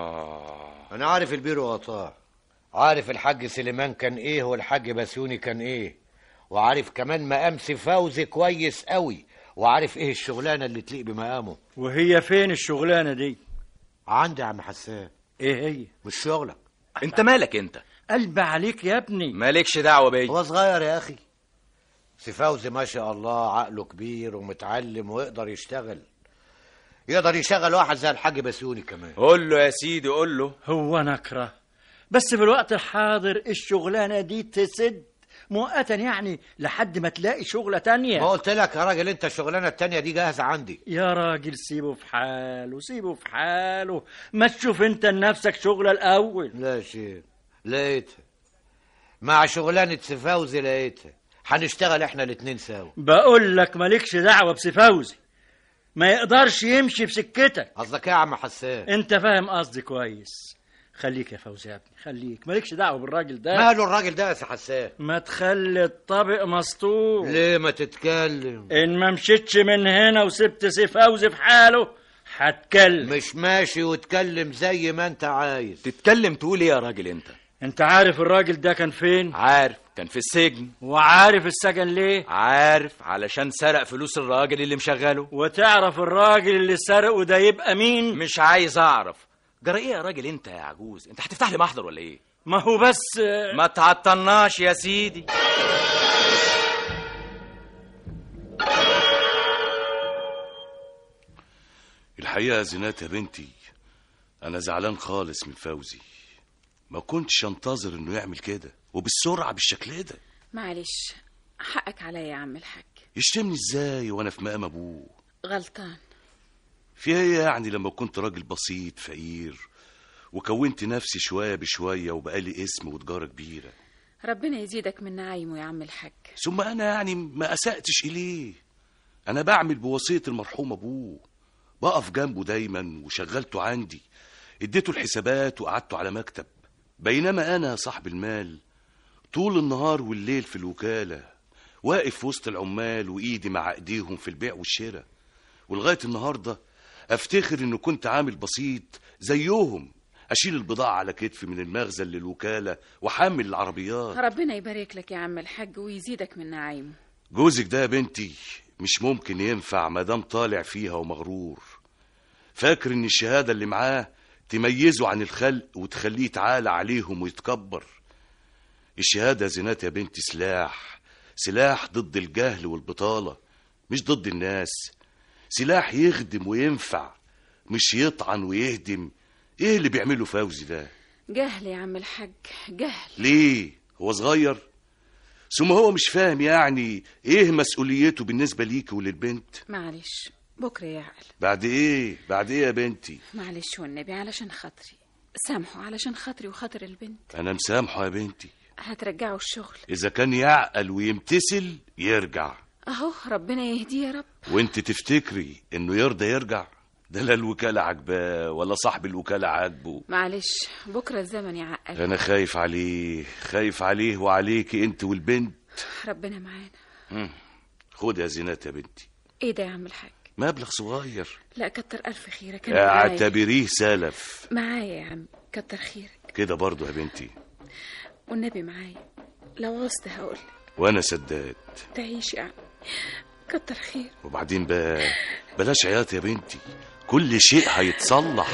آه. انا عارف البير وغطاه عارف الحاج سليمان كان ايه والحاج بسيوني كان ايه وعارف كمان مقام سي فوزي كويس قوي وعارف ايه الشغلانه اللي تليق بمقامه وهي فين الشغلانة دي عندي يا عم حسان إيه هي مش شغلك انت مالك انت قلبي عليك يا ابني مالكش دعوه بيا هو صغير يا اخي سي فوزي ما شاء الله عقله كبير ومتعلم ويقدر يشتغل يقدر يشغل واحد زي الحاج بسيوني كمان قول له يا سيدي قول له هو نكره بس في الوقت الحاضر الشغلانة دي تسد مؤقتا يعني لحد ما تلاقي شغلة تانية ما قلت لك يا راجل انت الشغلانه التانية دي جاهزه عندي يا راجل سيبه في حاله سيبه في حاله ما تشوف انت لنفسك شغلة الأول لا شيء لقيتها مع شغلانه سي فوزي لقيتها هنشتغل احنا الاتنين سوا بقول لك مالكش دعوة بسفوزي ما يقدرش يمشي في سكتك قصدك ايه يا عم حسان انت فاهم قصدي كويس خليك يا فوزي يا ابني خليك مالكش دعوة بالراجل ده ماله الراجل ده يا سي حسان ما تخلي الطبق مسطور ليه ما تتكلم ان ما مشيتش من هنا وسبت سي فوزي في حاله هتكلم مش ماشي واتكلم زي ما انت عايز تتكلم تقول ايه يا راجل انت انت عارف الراجل ده كان فين عارف كان في السجن وعارف السجن ليه عارف علشان سرق فلوس الراجل اللي مشغله وتعرف الراجل اللي سرقه ده يبقى مين مش عايز اعرف جرى ايه يا راجل انت يا عجوز انت هتفتح لي محضر ولا ايه ما هو بس ما تعطلناش يا سيدي الحقيقة يا زينات يا بنتي أنا زعلان خالص من فوزي ما كنتش انتظر إنه يعمل كده وبالسرعة بالشكل ده معلش حقك عليا يا عم الحاج يشتمني إزاي وأنا في مقام أبوه غلطان في ايه يعني لما كنت راجل بسيط فقير وكونت نفسي شوية بشوية وبقالي اسم وتجارة كبيرة ربنا يزيدك من نعيمه يا عم الحاج ثم أنا يعني ما أسأتش إليه أنا بعمل بوصية المرحوم أبوه بقف جنبه دايما وشغلته عندي اديته الحسابات وقعدته على مكتب بينما أنا صاحب المال طول النهار والليل في الوكالة واقف في وسط العمال وإيدي مع إيديهم في البيع والشراء ولغاية النهاردة أفتخر إنه كنت عامل بسيط زيهم اشيل البضاعه على كتفي من المخزن للوكاله واحمل العربيات ربنا يبارك لك يا عم الحاج ويزيدك من نعيمه جوزك ده يا بنتي مش ممكن ينفع مادام طالع فيها ومغرور فاكر ان الشهاده اللي معاه تميزه عن الخلق وتخليه يتعالى عليهم ويتكبر الشهاده يا زينات يا بنتي سلاح سلاح ضد الجهل والبطاله مش ضد الناس سلاح يخدم وينفع مش يطعن ويهدم ايه اللي بيعمله فوزي ده جهل يا عم الحاج جهل ليه هو صغير ثم هو مش فاهم يعني ايه مسؤوليته بالنسبه ليك وللبنت معلش بكره يعقل بعد ايه بعد ايه يا بنتي معلش والنبي علشان خاطري سامحه علشان خاطري وخاطر البنت انا مسامحه يا بنتي هترجعه الشغل اذا كان يعقل ويمتثل يرجع اهو ربنا يهديه يا رب وانت تفتكري انه يرضى يرجع ده لا الوكاله عاجباه ولا صاحب الوكاله عاجبه معلش بكره الزمن يعقل انا خايف عليه خايف عليه وعليكي انت والبنت ربنا معانا مم. خد يا زينات يا بنتي ايه ده يا عم الحاج مبلغ صغير لا كتر الف خيرك انا معايا اعتبريه سلف معايا يا عم كتر خيرك كده برضو يا بنتي والنبي معايا لو عوزت هقول وانا سداد تعيش يا عم كتر خير وبعدين بقى بلاش عياط يا بنتي كل شيء هيتصلح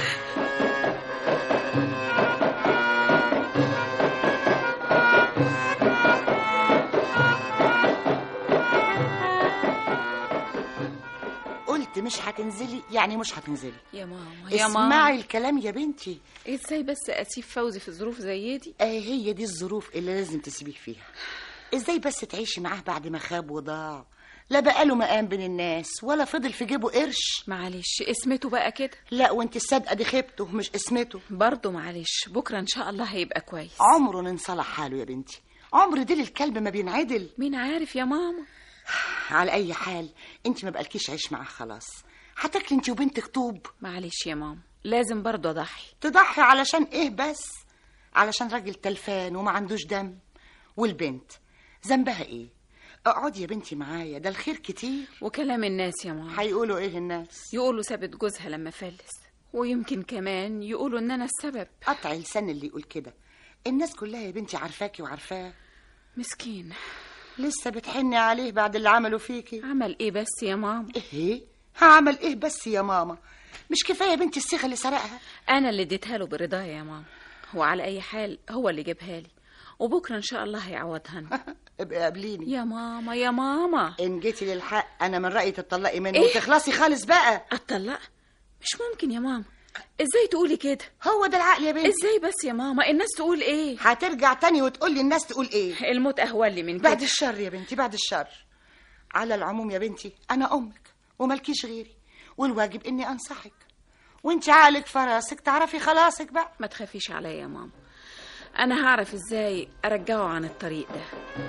قلت مش هتنزلي يعني مش هتنزلي يا ماما يا ماما اسمعي الكلام يا بنتي ازاي بس اسيب فوزي في ظروف زي دي اه هي دي الظروف اللي لازم تسيبيه فيها ازاي بس تعيشي معاه بعد ما خاب وضاع لا بقاله مقام بين الناس ولا فضل في جيبه قرش معلش اسمته بقى كده لا وانت الصادقه دي خيبته مش اسمته برضه معلش بكره ان شاء الله هيبقى كويس عمره انصلح حاله يا بنتي عمر ديل الكلب ما بينعدل مين عارف يا ماما على اي حال انت ما بقالكيش عيش معاه خلاص هتاكلي انت وبنتك طوب معلش يا ماما لازم برضه اضحي تضحي علشان ايه بس علشان راجل تلفان وما عندوش دم والبنت ذنبها ايه اقعدي يا بنتي معايا ده الخير كتير وكلام الناس يا ماما هيقولوا ايه الناس يقولوا سابت جوزها لما فلس ويمكن كمان يقولوا ان انا السبب قطع لسان اللي يقول كده الناس كلها يا بنتي عارفاكي وعارفاه مسكين لسه بتحني عليه بعد اللي عمله فيكي عمل ايه بس يا ماما ايه هعمل ايه بس يا ماما مش كفايه يا بنتي الصيغه اللي سرقها انا اللي اديتها له برضايا يا ماما وعلى اي حال هو اللي جابها لي وبكره ان شاء الله هيعوضها ابقي قابليني يا ماما يا ماما ان جيتي للحق انا من رايي تطلقي منه إيه؟ وتخلصي خالص بقى اتطلق مش ممكن يا ماما ازاي تقولي كده هو ده العقل يا بنتي ازاي بس يا ماما الناس تقول ايه هترجع تاني وتقول لي الناس تقول ايه الموت اهون لي من كده بعد الشر يا بنتي بعد الشر على العموم يا بنتي انا امك وملكيش غيري والواجب اني انصحك وانت عقلك في راسك تعرفي خلاصك بقى ما تخافيش عليا يا ماما انا هعرف ازاي ارجعه عن الطريق ده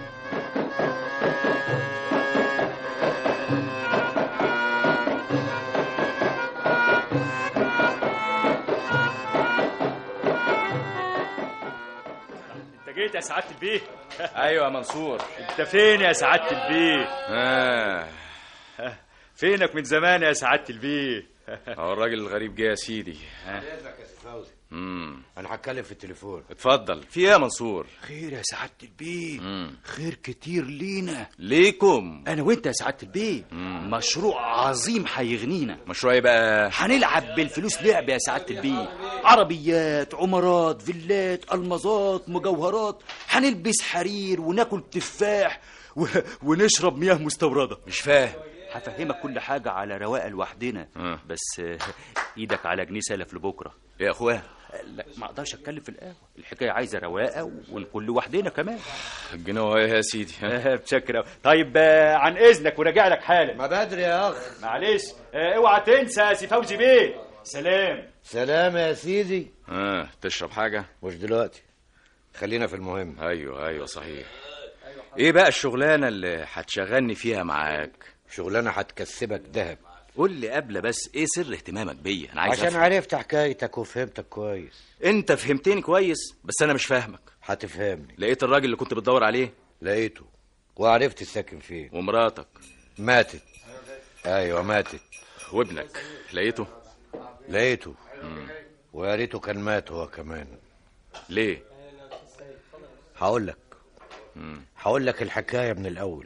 انت جيت يا سعاده البيه ايوه يا منصور انت فين يا سعاده البيه آه. فينك من زمان يا سعاده البيه هو الراجل الغريب جه يا سيدي اذنك يا سي فوزي امم انا هتكلم في التليفون اتفضل في ايه يا منصور خير يا سعاده البيه مم. خير كتير لينا ليكم انا وانت يا سعاده البيه مشروع عظيم هيغنينا مشروع ايه بقى هنلعب بالفلوس لعب يا سعاده البيه عربيات عمارات فيلات المظات مجوهرات هنلبس حرير وناكل تفاح و... ونشرب مياه مستورده مش فاهم هفهمك كل حاجة على رواقة لوحدنا آه. بس آه، ايدك على جنيه سلف لبكرة يا اخويا لا ما اقدرش اتكلم في القهوة الحكاية عايزة رواقة ونكون لوحدنا كمان الجنيه ايه يا سيدي ها؟ آه، بشكر أوي. طيب آه، عن اذنك وراجع لك حالا ما بدري يا اخ معلش آه، اوعى تنسى يا سي فوزي بيه سلام سلام يا سيدي اه تشرب حاجه مش دلوقتي خلينا في المهم ايوه ايوه صحيح ايه بقى الشغلانه اللي هتشغلني فيها معاك شغلانه هتكسبك ذهب قول لي قبل بس ايه سر اهتمامك بيا انا عايز عشان أفهم. عرفت حكايتك وفهمتك كويس انت فهمتني كويس بس انا مش فاهمك هتفهمني لقيت الراجل اللي كنت بتدور عليه لقيته وعرفت الساكن فين ومراتك ماتت ايوه ماتت وابنك لقيته لقيته ويا ريته كان مات هو كمان ليه هقول لك هقول لك الحكايه من الاول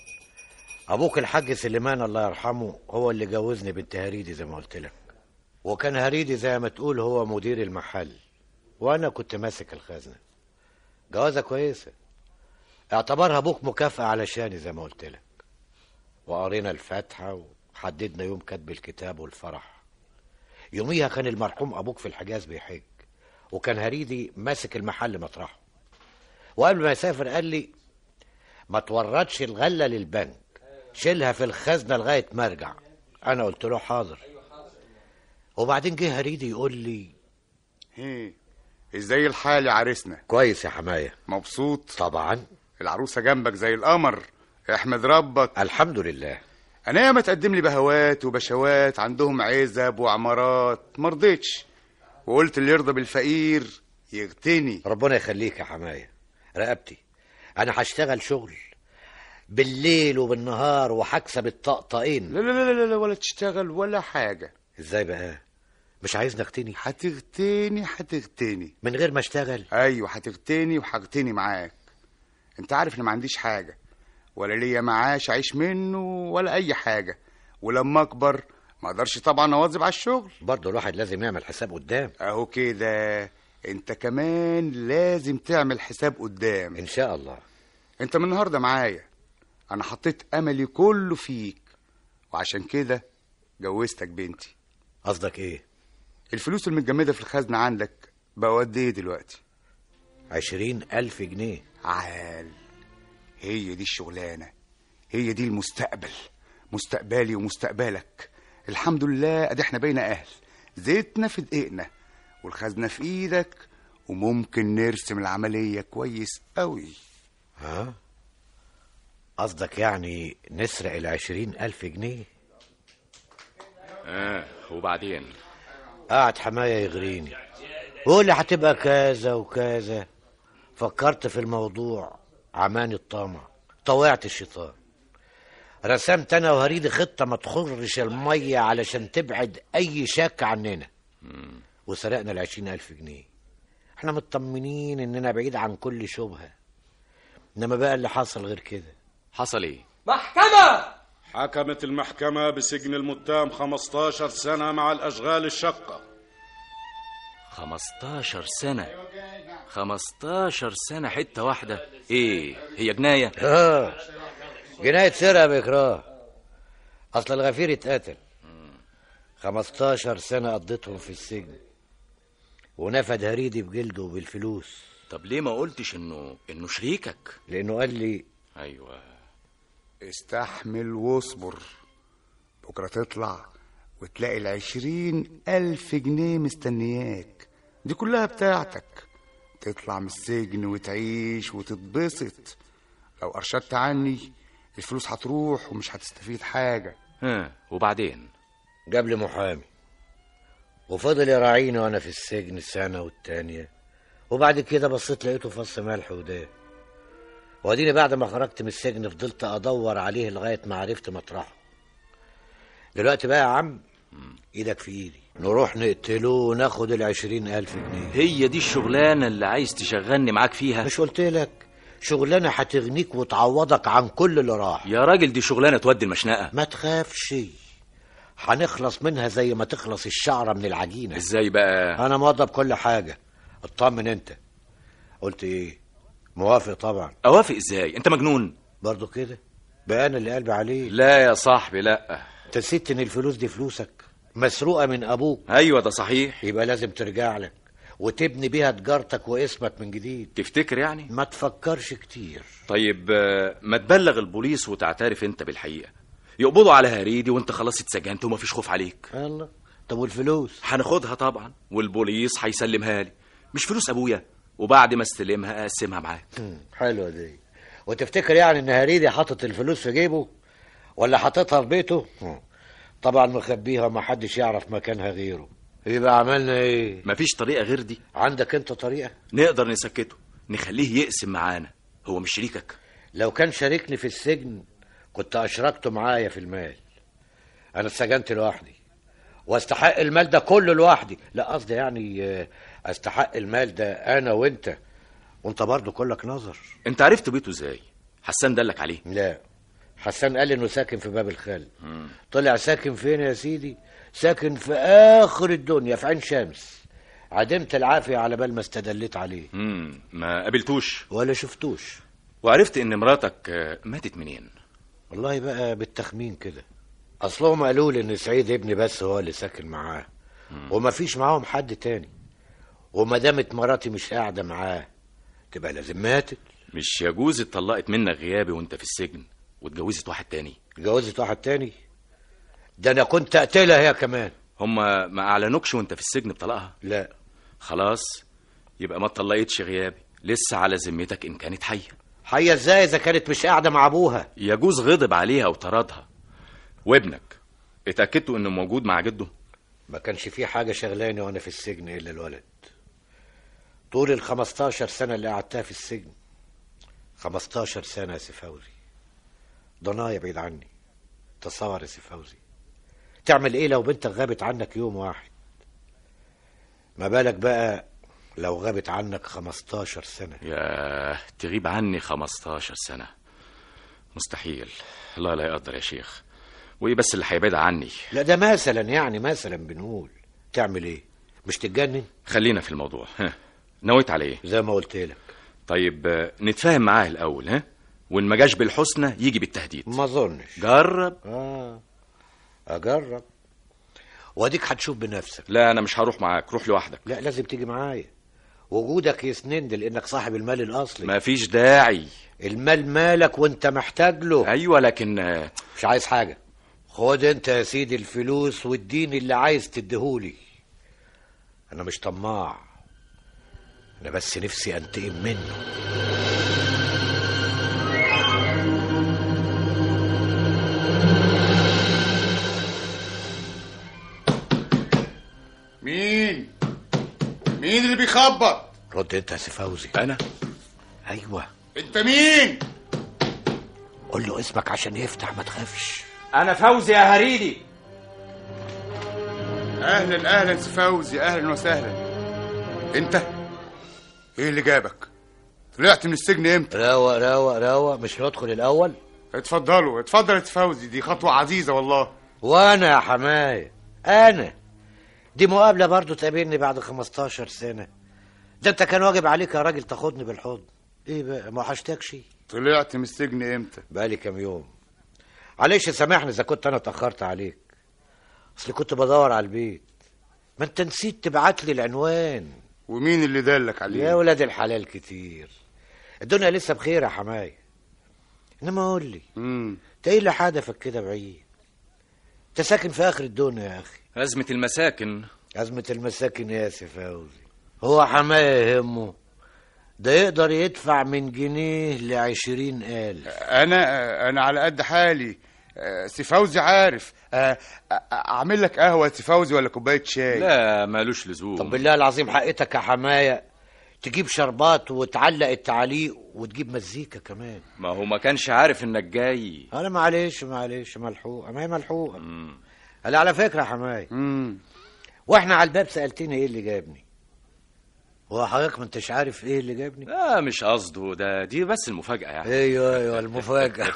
ابوك الحاج سليمان الله يرحمه هو اللي جوزني بنت هريدي زي ما قلت لك وكان هريدي زي ما تقول هو مدير المحل وانا كنت ماسك الخزنه جوازه كويسه اعتبرها ابوك مكافاه علشاني زي ما قلت لك وقرينا الفاتحه وحددنا يوم كتب الكتاب والفرح يوميها كان المرحوم ابوك في الحجاز بيحج وكان هريدي ماسك المحل مطرحه وقبل ما يسافر قال لي ما توردش الغله للبنك شيلها في الخزنه لغايه ما ارجع انا قلت له حاضر وبعدين جه هريدي يقول لي ايه ازاي الحال يا عريسنا كويس يا حمايه مبسوط طبعا العروسه جنبك زي القمر احمد ربك الحمد لله انا ياما تقدم لي بهوات وبشوات عندهم عزب وعمارات مرضتش وقلت اللي يرضى بالفقير يغتني ربنا يخليك يا حمايه رقبتي انا هشتغل شغل بالليل وبالنهار وهكسب الطقطقين لا لا لا لا, لا ولا تشتغل ولا حاجه ازاي بقى مش عايزني اغتني هتغتني هتغتني من غير ما اشتغل ايوه هتغتني وهغتني معاك انت عارف ان ما عنديش حاجه ولا ليا معاش اعيش منه ولا اي حاجه ولما اكبر ما اقدرش طبعا اواظب على الشغل برضه الواحد لازم يعمل حساب قدام اهو كده انت كمان لازم تعمل حساب قدام ان شاء الله انت من النهارده معايا انا حطيت املي كله فيك وعشان كده جوزتك بنتي قصدك ايه الفلوس المتجمده في الخزنه عندك بقوا قد ايه دلوقتي عشرين الف جنيه عال هي دي الشغلانه هي دي المستقبل مستقبلي ومستقبلك الحمد لله ادي احنا بين اهل زيتنا في دقيقنا والخزنه في ايدك وممكن نرسم العمليه كويس قوي ها قصدك يعني نسرق العشرين ألف جنيه اه وبعدين قاعد حماية يغريني وقول لي هتبقى كذا وكذا فكرت في الموضوع عماني الطامع طوعت الشيطان رسمت انا وهريدي خطه ما تخرش الميه علشان تبعد اي شك عننا وسرقنا العشرين الف جنيه احنا مطمنين اننا بعيد عن كل شبهه انما بقى اللي حصل غير كده حصل ايه محكمة حكمت المحكمة بسجن المتهم 15 سنة مع الأشغال الشقة 15 سنة 15 سنة حتة واحدة ايه هي جناية اه جناية سرقة بإكراه أصل الغفير اتقتل 15 سنة قضيتهم في السجن ونفد هريدي بجلده وبالفلوس طب ليه ما قلتش انه انه شريكك لأنه قال لي ايوه استحمل واصبر بكرة تطلع وتلاقي العشرين ألف جنيه مستنياك دي كلها بتاعتك تطلع من السجن وتعيش وتتبسط لو أرشدت عني الفلوس هتروح ومش هتستفيد حاجة ها وبعدين جاب لي محامي وفضل يراعيني وانا في السجن السنة والتانية وبعد كده بصيت لقيته فص ملح وداب واديني بعد ما خرجت من السجن فضلت ادور عليه لغاية ما عرفت مطرحه دلوقتي بقى يا عم ايدك في ايدي نروح نقتله وناخد العشرين الف جنيه هي دي الشغلانة اللي عايز تشغلني معاك فيها مش قلت لك شغلانة هتغنيك وتعوضك عن كل اللي راح يا راجل دي شغلانة تودي المشنقة ما تخافش هنخلص منها زي ما تخلص الشعرة من العجينة ازاي بقى انا موضب كل حاجة اطمن انت قلت ايه موافق طبعا اوافق ازاي انت مجنون برضو كده بقى انا اللي قلبي عليه لا يا صاحبي لا انت نسيت ان الفلوس دي فلوسك مسروقة من ابوك ايوه ده صحيح يبقى لازم ترجع لك وتبني بيها تجارتك واسمك من جديد تفتكر يعني ما تفكرش كتير طيب آه، ما تبلغ البوليس وتعترف انت بالحقيقة يقبضوا على هريدي وانت خلاص اتسجنت ومفيش خوف عليك الله طب والفلوس هناخدها طبعا والبوليس هيسلمها لي مش فلوس ابويا وبعد ما استلمها اقسمها معاك مم، حلوة دي وتفتكر يعني ان هريدي حاطط الفلوس في جيبه ولا حاططها في بيته مم. طبعا مخبيها وما حدش يعرف مكانها غيره يبقى عملنا ايه مفيش طريقة غير دي عندك انت طريقة نقدر نسكته نخليه يقسم معانا هو مش شريكك لو كان شاركني في السجن كنت اشركته معايا في المال انا اتسجنت لوحدي واستحق المال ده كله لوحدي لا قصدي يعني آه، استحق المال ده انا وانت وانت برضه كلك نظر انت عرفت بيته ازاي حسان دلك عليه لا حسان قال انه ساكن في باب الخال طلع ساكن فين يا سيدي ساكن في اخر الدنيا في عين شمس عدمت العافية على بال ما استدليت عليه امم ما قابلتوش ولا شفتوش وعرفت ان مراتك آه، ماتت منين والله بقى بالتخمين كده اصلهم قالوا لي ان سعيد ابني بس هو اللي ساكن معاه وما فيش معاهم حد تاني وما دامت مراتي مش قاعده معاه تبقى لازم ماتت مش يجوز اتطلقت منك غيابي وانت في السجن واتجوزت واحد تاني اتجوزت واحد تاني ده انا كنت اقتلها هي كمان هما ما اعلنوكش وانت في السجن بطلاقها لا خلاص يبقى ما اتطلقتش غيابي لسه على ذمتك ان كانت حيه حيه ازاي اذا كانت مش قاعده مع ابوها يجوز غضب عليها وطردها وابنك اتاكدتوا انه موجود مع جده ما كانش في حاجه شغلاني وانا في السجن الا الولد طول ال 15 سنه اللي قعدتها في السجن 15 سنه يا سي فوزي ضنايا بعيد عني تصور يا سي فوزي تعمل ايه لو بنتك غابت عنك يوم واحد ما بالك بقى لو غابت عنك 15 سنه ياه تغيب عني 15 سنه مستحيل الله لا يقدر يا شيخ وايه بس اللي هيبعد عني لا ده مثلا يعني مثلا بنقول تعمل ايه مش تتجنن خلينا في الموضوع ها نويت على ايه زي ما قلت لك طيب آه، نتفاهم معاه الاول ها وان ما جاش بالحسنى يجي بالتهديد ما اظنش جرب اه اجرب واديك هتشوف بنفسك لا انا مش هروح معاك روح لوحدك لا لازم تيجي معايا وجودك يسند لانك صاحب المال الاصلي مفيش داعي المال مالك وانت محتاج له ايوه لكن آه، مش عايز حاجه خد انت يا سيدي الفلوس واديني اللي عايز تديهولي انا مش طماع انا بس نفسي انتقم منه مين مين اللي بيخبط رد انت يا سي فوزي انا ايوه انت مين قول له اسمك عشان يفتح ما تخافش انا فوزي يا هريدي اهلا اهلا سي فوزي اهلا وسهلا انت ايه اللي جابك طلعت من السجن امتى روق روق روق مش ندخل الاول اتفضلوا اتفضل يا سي فوزي دي خطوه عزيزه والله وانا يا حماية انا دي مقابله برضو تقابلني بعد 15 سنه ده انت كان واجب عليك يا راجل تاخدني بالحضن ايه بقى ما وحشتكش طلعت من السجن امتى بقالي كام يوم معلش سامحني اذا كنت انا اتاخرت عليك اصل كنت بدور على البيت ما انت نسيت تبعت لي العنوان ومين اللي دلك عليه يا ولاد الحلال كتير الدنيا لسه بخير يا حماية انما قول لي امم انت ايه اللي حدفك كده بعيد انت ساكن في اخر الدنيا يا اخي ازمه المساكن أزمة المساكن يا سي فوزي هو حماية يهمه ده يقدر يدفع من جنيه لعشرين ألف انا انا على قد حالي آه، سي فوزي عارف آه، آه، اعمل لك قهوه يا سي فوزي ولا كوبايه شاي لا مالوش لزوم طب بالله العظيم حقيقتك يا حماية تجيب شربات وتعلق التعليق وتجيب مزيكا كمان ما هو ما كانش عارف انك جاي انا معلش معلش ملحوقه ما هي ملحوقه قال على فكره يا حماية امم واحنا على الباب سالتني ايه اللي جابني هو حضرتك ما انتش عارف ايه اللي جابني لا مش قصده ده دي بس المفاجاه يعني ايوه ايوه المفاجأة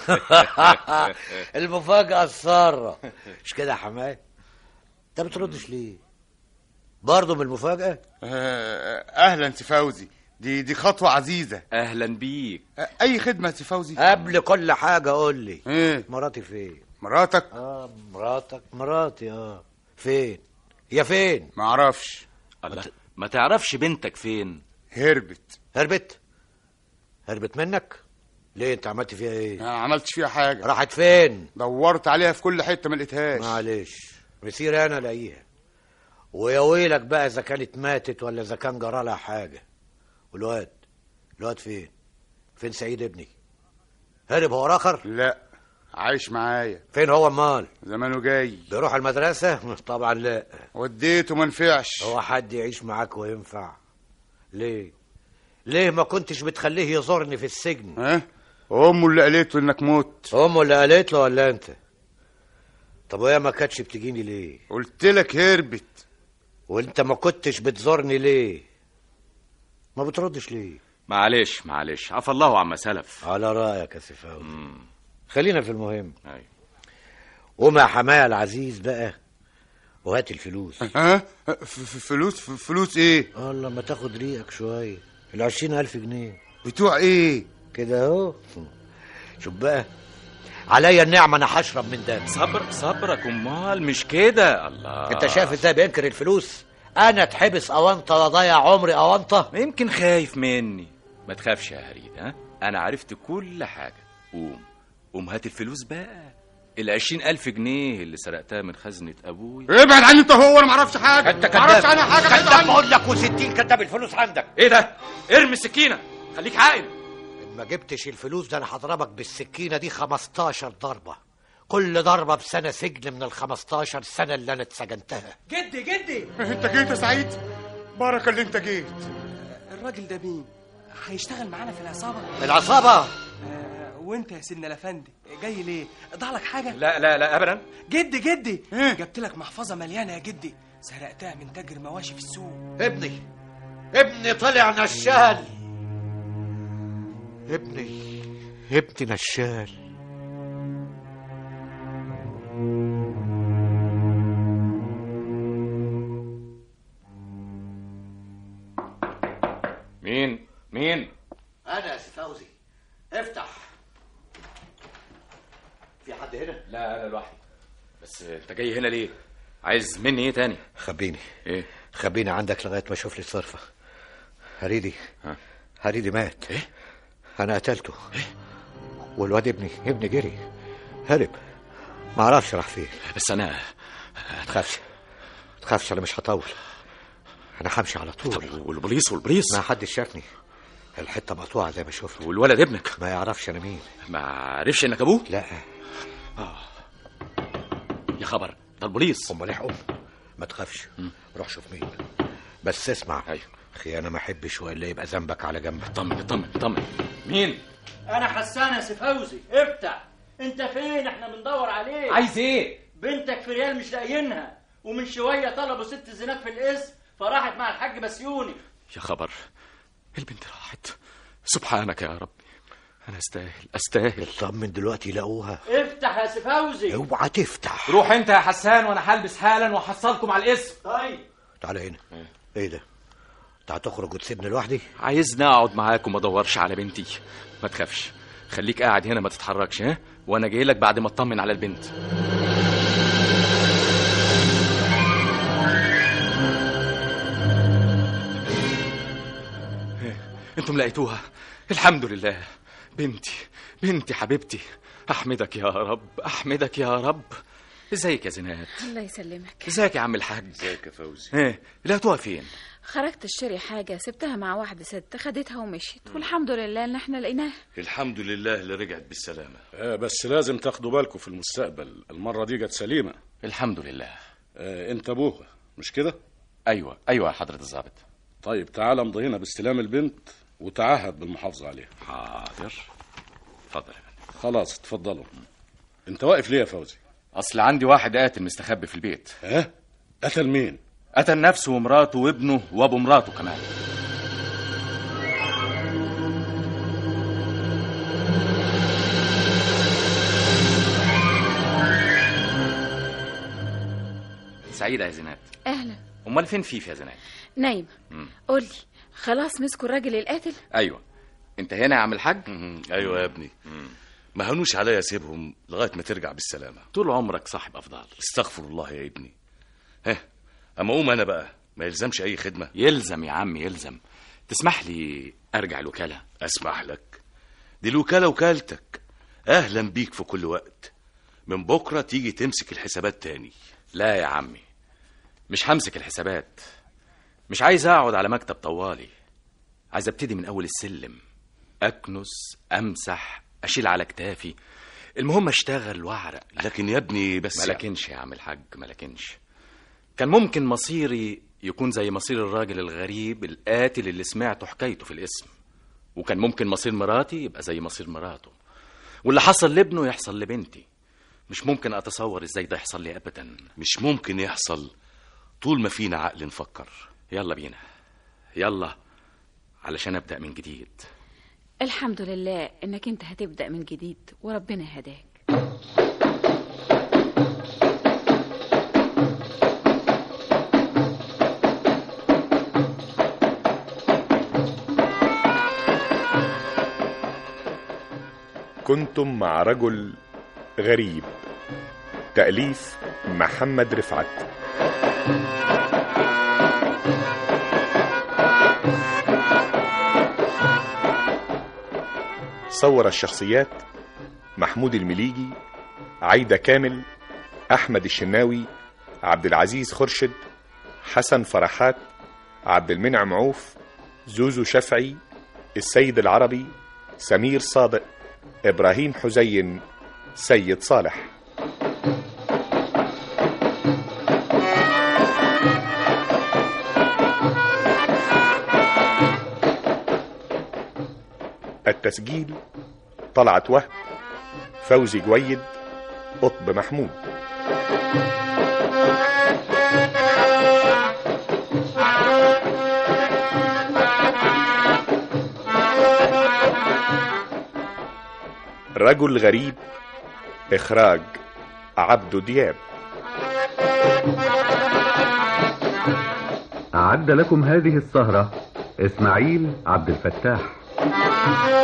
المفاجأة السارة مش كده يا حماية انت بتردش ليه برضه من المفاجأة آه، اهلا سي فوزي دي دي خطوه عزيزه اهلا بيك آه، اي خدمه يا سي فوزي قبل كل حاجة قول لي ايه مراتي فين مراتك اه مراتك مراتي اه فين هي فين ما اعرفش الله ما تعرفش بنتك فين هربت هربت هربت منك ليه انت عملت فيها ايه ما عملتش فيها حاجه راحت فين دورت عليها في كل حته ما لقيتهاش معلش مسير انا الاقيها ويا ويلك بقى اذا كانت ماتت ولا اذا كان جرى لها حاجه والواد الواد فين فين سعيد ابني هرب هو اخر لا عايش معايا فين هو امال زمانه جاي بيروح المدرسه طبعا لا وديته ما نفعش هو حد يعيش معاك وينفع ليه ليه ما كنتش بتخليه يزورني في السجن ها امه اللي قالت له انك مت امه اللي قالت له ولا انت طب وهي ما كانتش بتجيني ليه قلت لك هربت وانت ما كنتش بتزورني ليه ما بتردش ليه معلش معلش عفى الله عما سلف على رايك يا سفاوي خلينا في المهم أيوة. قوم يا حماية العزيز بقى وهات الفلوس ها ف- ف- فلوس ف- فلوس ايه الله ما تاخد ريقك شوية العشرين ألف جنيه بتوع ايه كده اهو شوف بقى عليا النعمة أنا هشرب من ده صبر صبرك امال مش كده الله أنت شايف إزاي بينكر الفلوس أنا اتحبس أونطة وأضيع عمري أونطة يمكن خايف مني ما تخافش يا هريد ها انا عرفت كل حاجه قوم قوم هات الفلوس بقى العشرين ألف جنيه اللي سرقتها من خزنة أبوي ابعد عني انت هو انا ما اعرفش حاجه أنت ما اعرفش كذاب عنها حاجه ابعد كذاب عني بقول لك و60 كذاب الفلوس عندك إيه ده؟ ارمي السكينة خليك عاقل إن ما جبتش الفلوس ده أنا هضربك بالسكينة دي 15 ضربة كل ضربة بسنة سجن من ال 15 سنة اللي أنا اتسجنتها جدي جدي انت جيت يا سعيد بارك اللي انت جيت الراجل ده مين هيشتغل معانا في العصابة العصابة آه وانت يا سيدنا الافندي جاي ليه ضاع لك حاجة لا لا لا أبدا جدي جدي جبت لك محفظة مليانة يا جدي سرقتها من تاجر مواشي في السوق ابني ابني طلع نشال ابني ابني نشال مين مين أنا يا سي فوزي افتح في حد هنا؟ لا أنا لوحدي بس أنت جاي هنا ليه عايز مني إيه تاني خبيني إيه خبيني عندك لغاية ما أشوف لي صرفة هريدي ها؟ هريدي مات إيه؟ أنا قتلته والواد ابني ابني جري هرب ما اعرفش راح فين بس أنا ما تخافش ما تخافش أنا مش هطول أنا همشي على طول والبوليس والبوليس ما حدش شافني الحتة مقطوعة زي ما شفت والولد ابنك ما يعرفش أنا مين ما عرفش إنك أبوه لا يا خبر ده البوليس أمال إيه أم ما تخافش روح شوف مين بس اسمع أيوه أخي أنا ما أحبش وإلا يبقى ذنبك على جنبك طمن طمن طمن مين انا حسان يا سي فوزي افتح انت فين احنا بندور عليك عايز إيه بنتك في ريال مش لاقيينها ومن شويه طلبوا ست زينات في الاسم فراحت مع الحاج بسيوني يا خبر البنت راحت سبحانك يا رب أنا أستاهل أستاهل اطمن دلوقتي يلاقوها افتح يا سي فوزي اوعى تفتح روح أنت يا حسان وأنا هلبس حالا وأحصلكم على الاسم طيب تعالى هنا ايه ده انت هتخرج وتسيبني لوحدي عايزني أقعد معاك وما أدورش على بنتي ما تخافش خليك قاعد هنا ما تتحركش ها وأنا جاي لك بعد ما أطمن على البنت انتم لقيتوها الحمد لله بنتي بنتي حبيبتي احمدك يا رب احمدك يا رب ازيك يا زينات الله يسلمك ازيك يا عم الحاج ازيك يا فوزي ايه لقيتوها فين خرجت اشتري حاجة سبتها مع واحدة ست خدتها ومشيت والحمد لله ان احنا لقيناها الحمد لله اللي رجعت بالسلامة آه بس لازم تاخدوا بالكم في المستقبل المرة دي جت سليمة الحمد لله آه انت ابوها مش كده ايوه ايوه يا حضرة الضابط طيب تعال امضي هنا باستلام البنت وتعهد بالمحافظة عليها حاضر اتفضل خلاص اتفضلوا انت واقف ليه يا فوزي اصل عندي واحد قاتل مستخبي في البيت ها قتل مين قتل نفسه ومراته وابنه وابو مراته كمان سعيدة يا زينات اهلا امال فين فيفي يا زينات نايمة مم. قولي خلاص مسكوا الراجل القاتل ايوه انت هنا يا عم الحاج ايوه يا ابني ما هنوش عليا اسيبهم لغايه ما ترجع بالسلامه طول عمرك صاحب افضل استغفر الله يا ابني ها اما اقوم انا بقى ما يلزمش اي خدمه يلزم يا عم يلزم تسمح لي ارجع الوكاله اسمح لك دي الوكاله وكالتك اهلا بيك في كل وقت من بكره تيجي تمسك الحسابات تاني لا يا عمي مش همسك الحسابات مش عايز اقعد على مكتب طوالي عايز ابتدي من اول السلم اكنس امسح اشيل على كتافي المهم اشتغل واعرق لكن يا ابني بس ما لكنش يا عم الحاج ما لكنش كان ممكن مصيري يكون زي مصير الراجل الغريب القاتل اللي سمعته حكايته في الاسم وكان ممكن مصير مراتي يبقى زي مصير مراته واللي حصل لابنه يحصل لبنتي مش ممكن اتصور ازاي ده يحصل لي ابدا مش ممكن يحصل طول ما فينا عقل نفكر يلا بينا يلا علشان ابدا من جديد الحمد لله انك انت هتبدأ من جديد وربنا هداك كنتم مع رجل غريب تأليف محمد رفعت صور الشخصيات محمود المليجي عايدة كامل أحمد الشناوي عبد العزيز خرشد حسن فرحات عبد المنعم عوف زوزو شفعي السيد العربي سمير صادق إبراهيم حزين سيد صالح التسجيل طلعت وهب فوزي جويد قطب محمود رجل غريب إخراج عبدو دياب أعد لكم هذه السهرة إسماعيل عبد الفتاح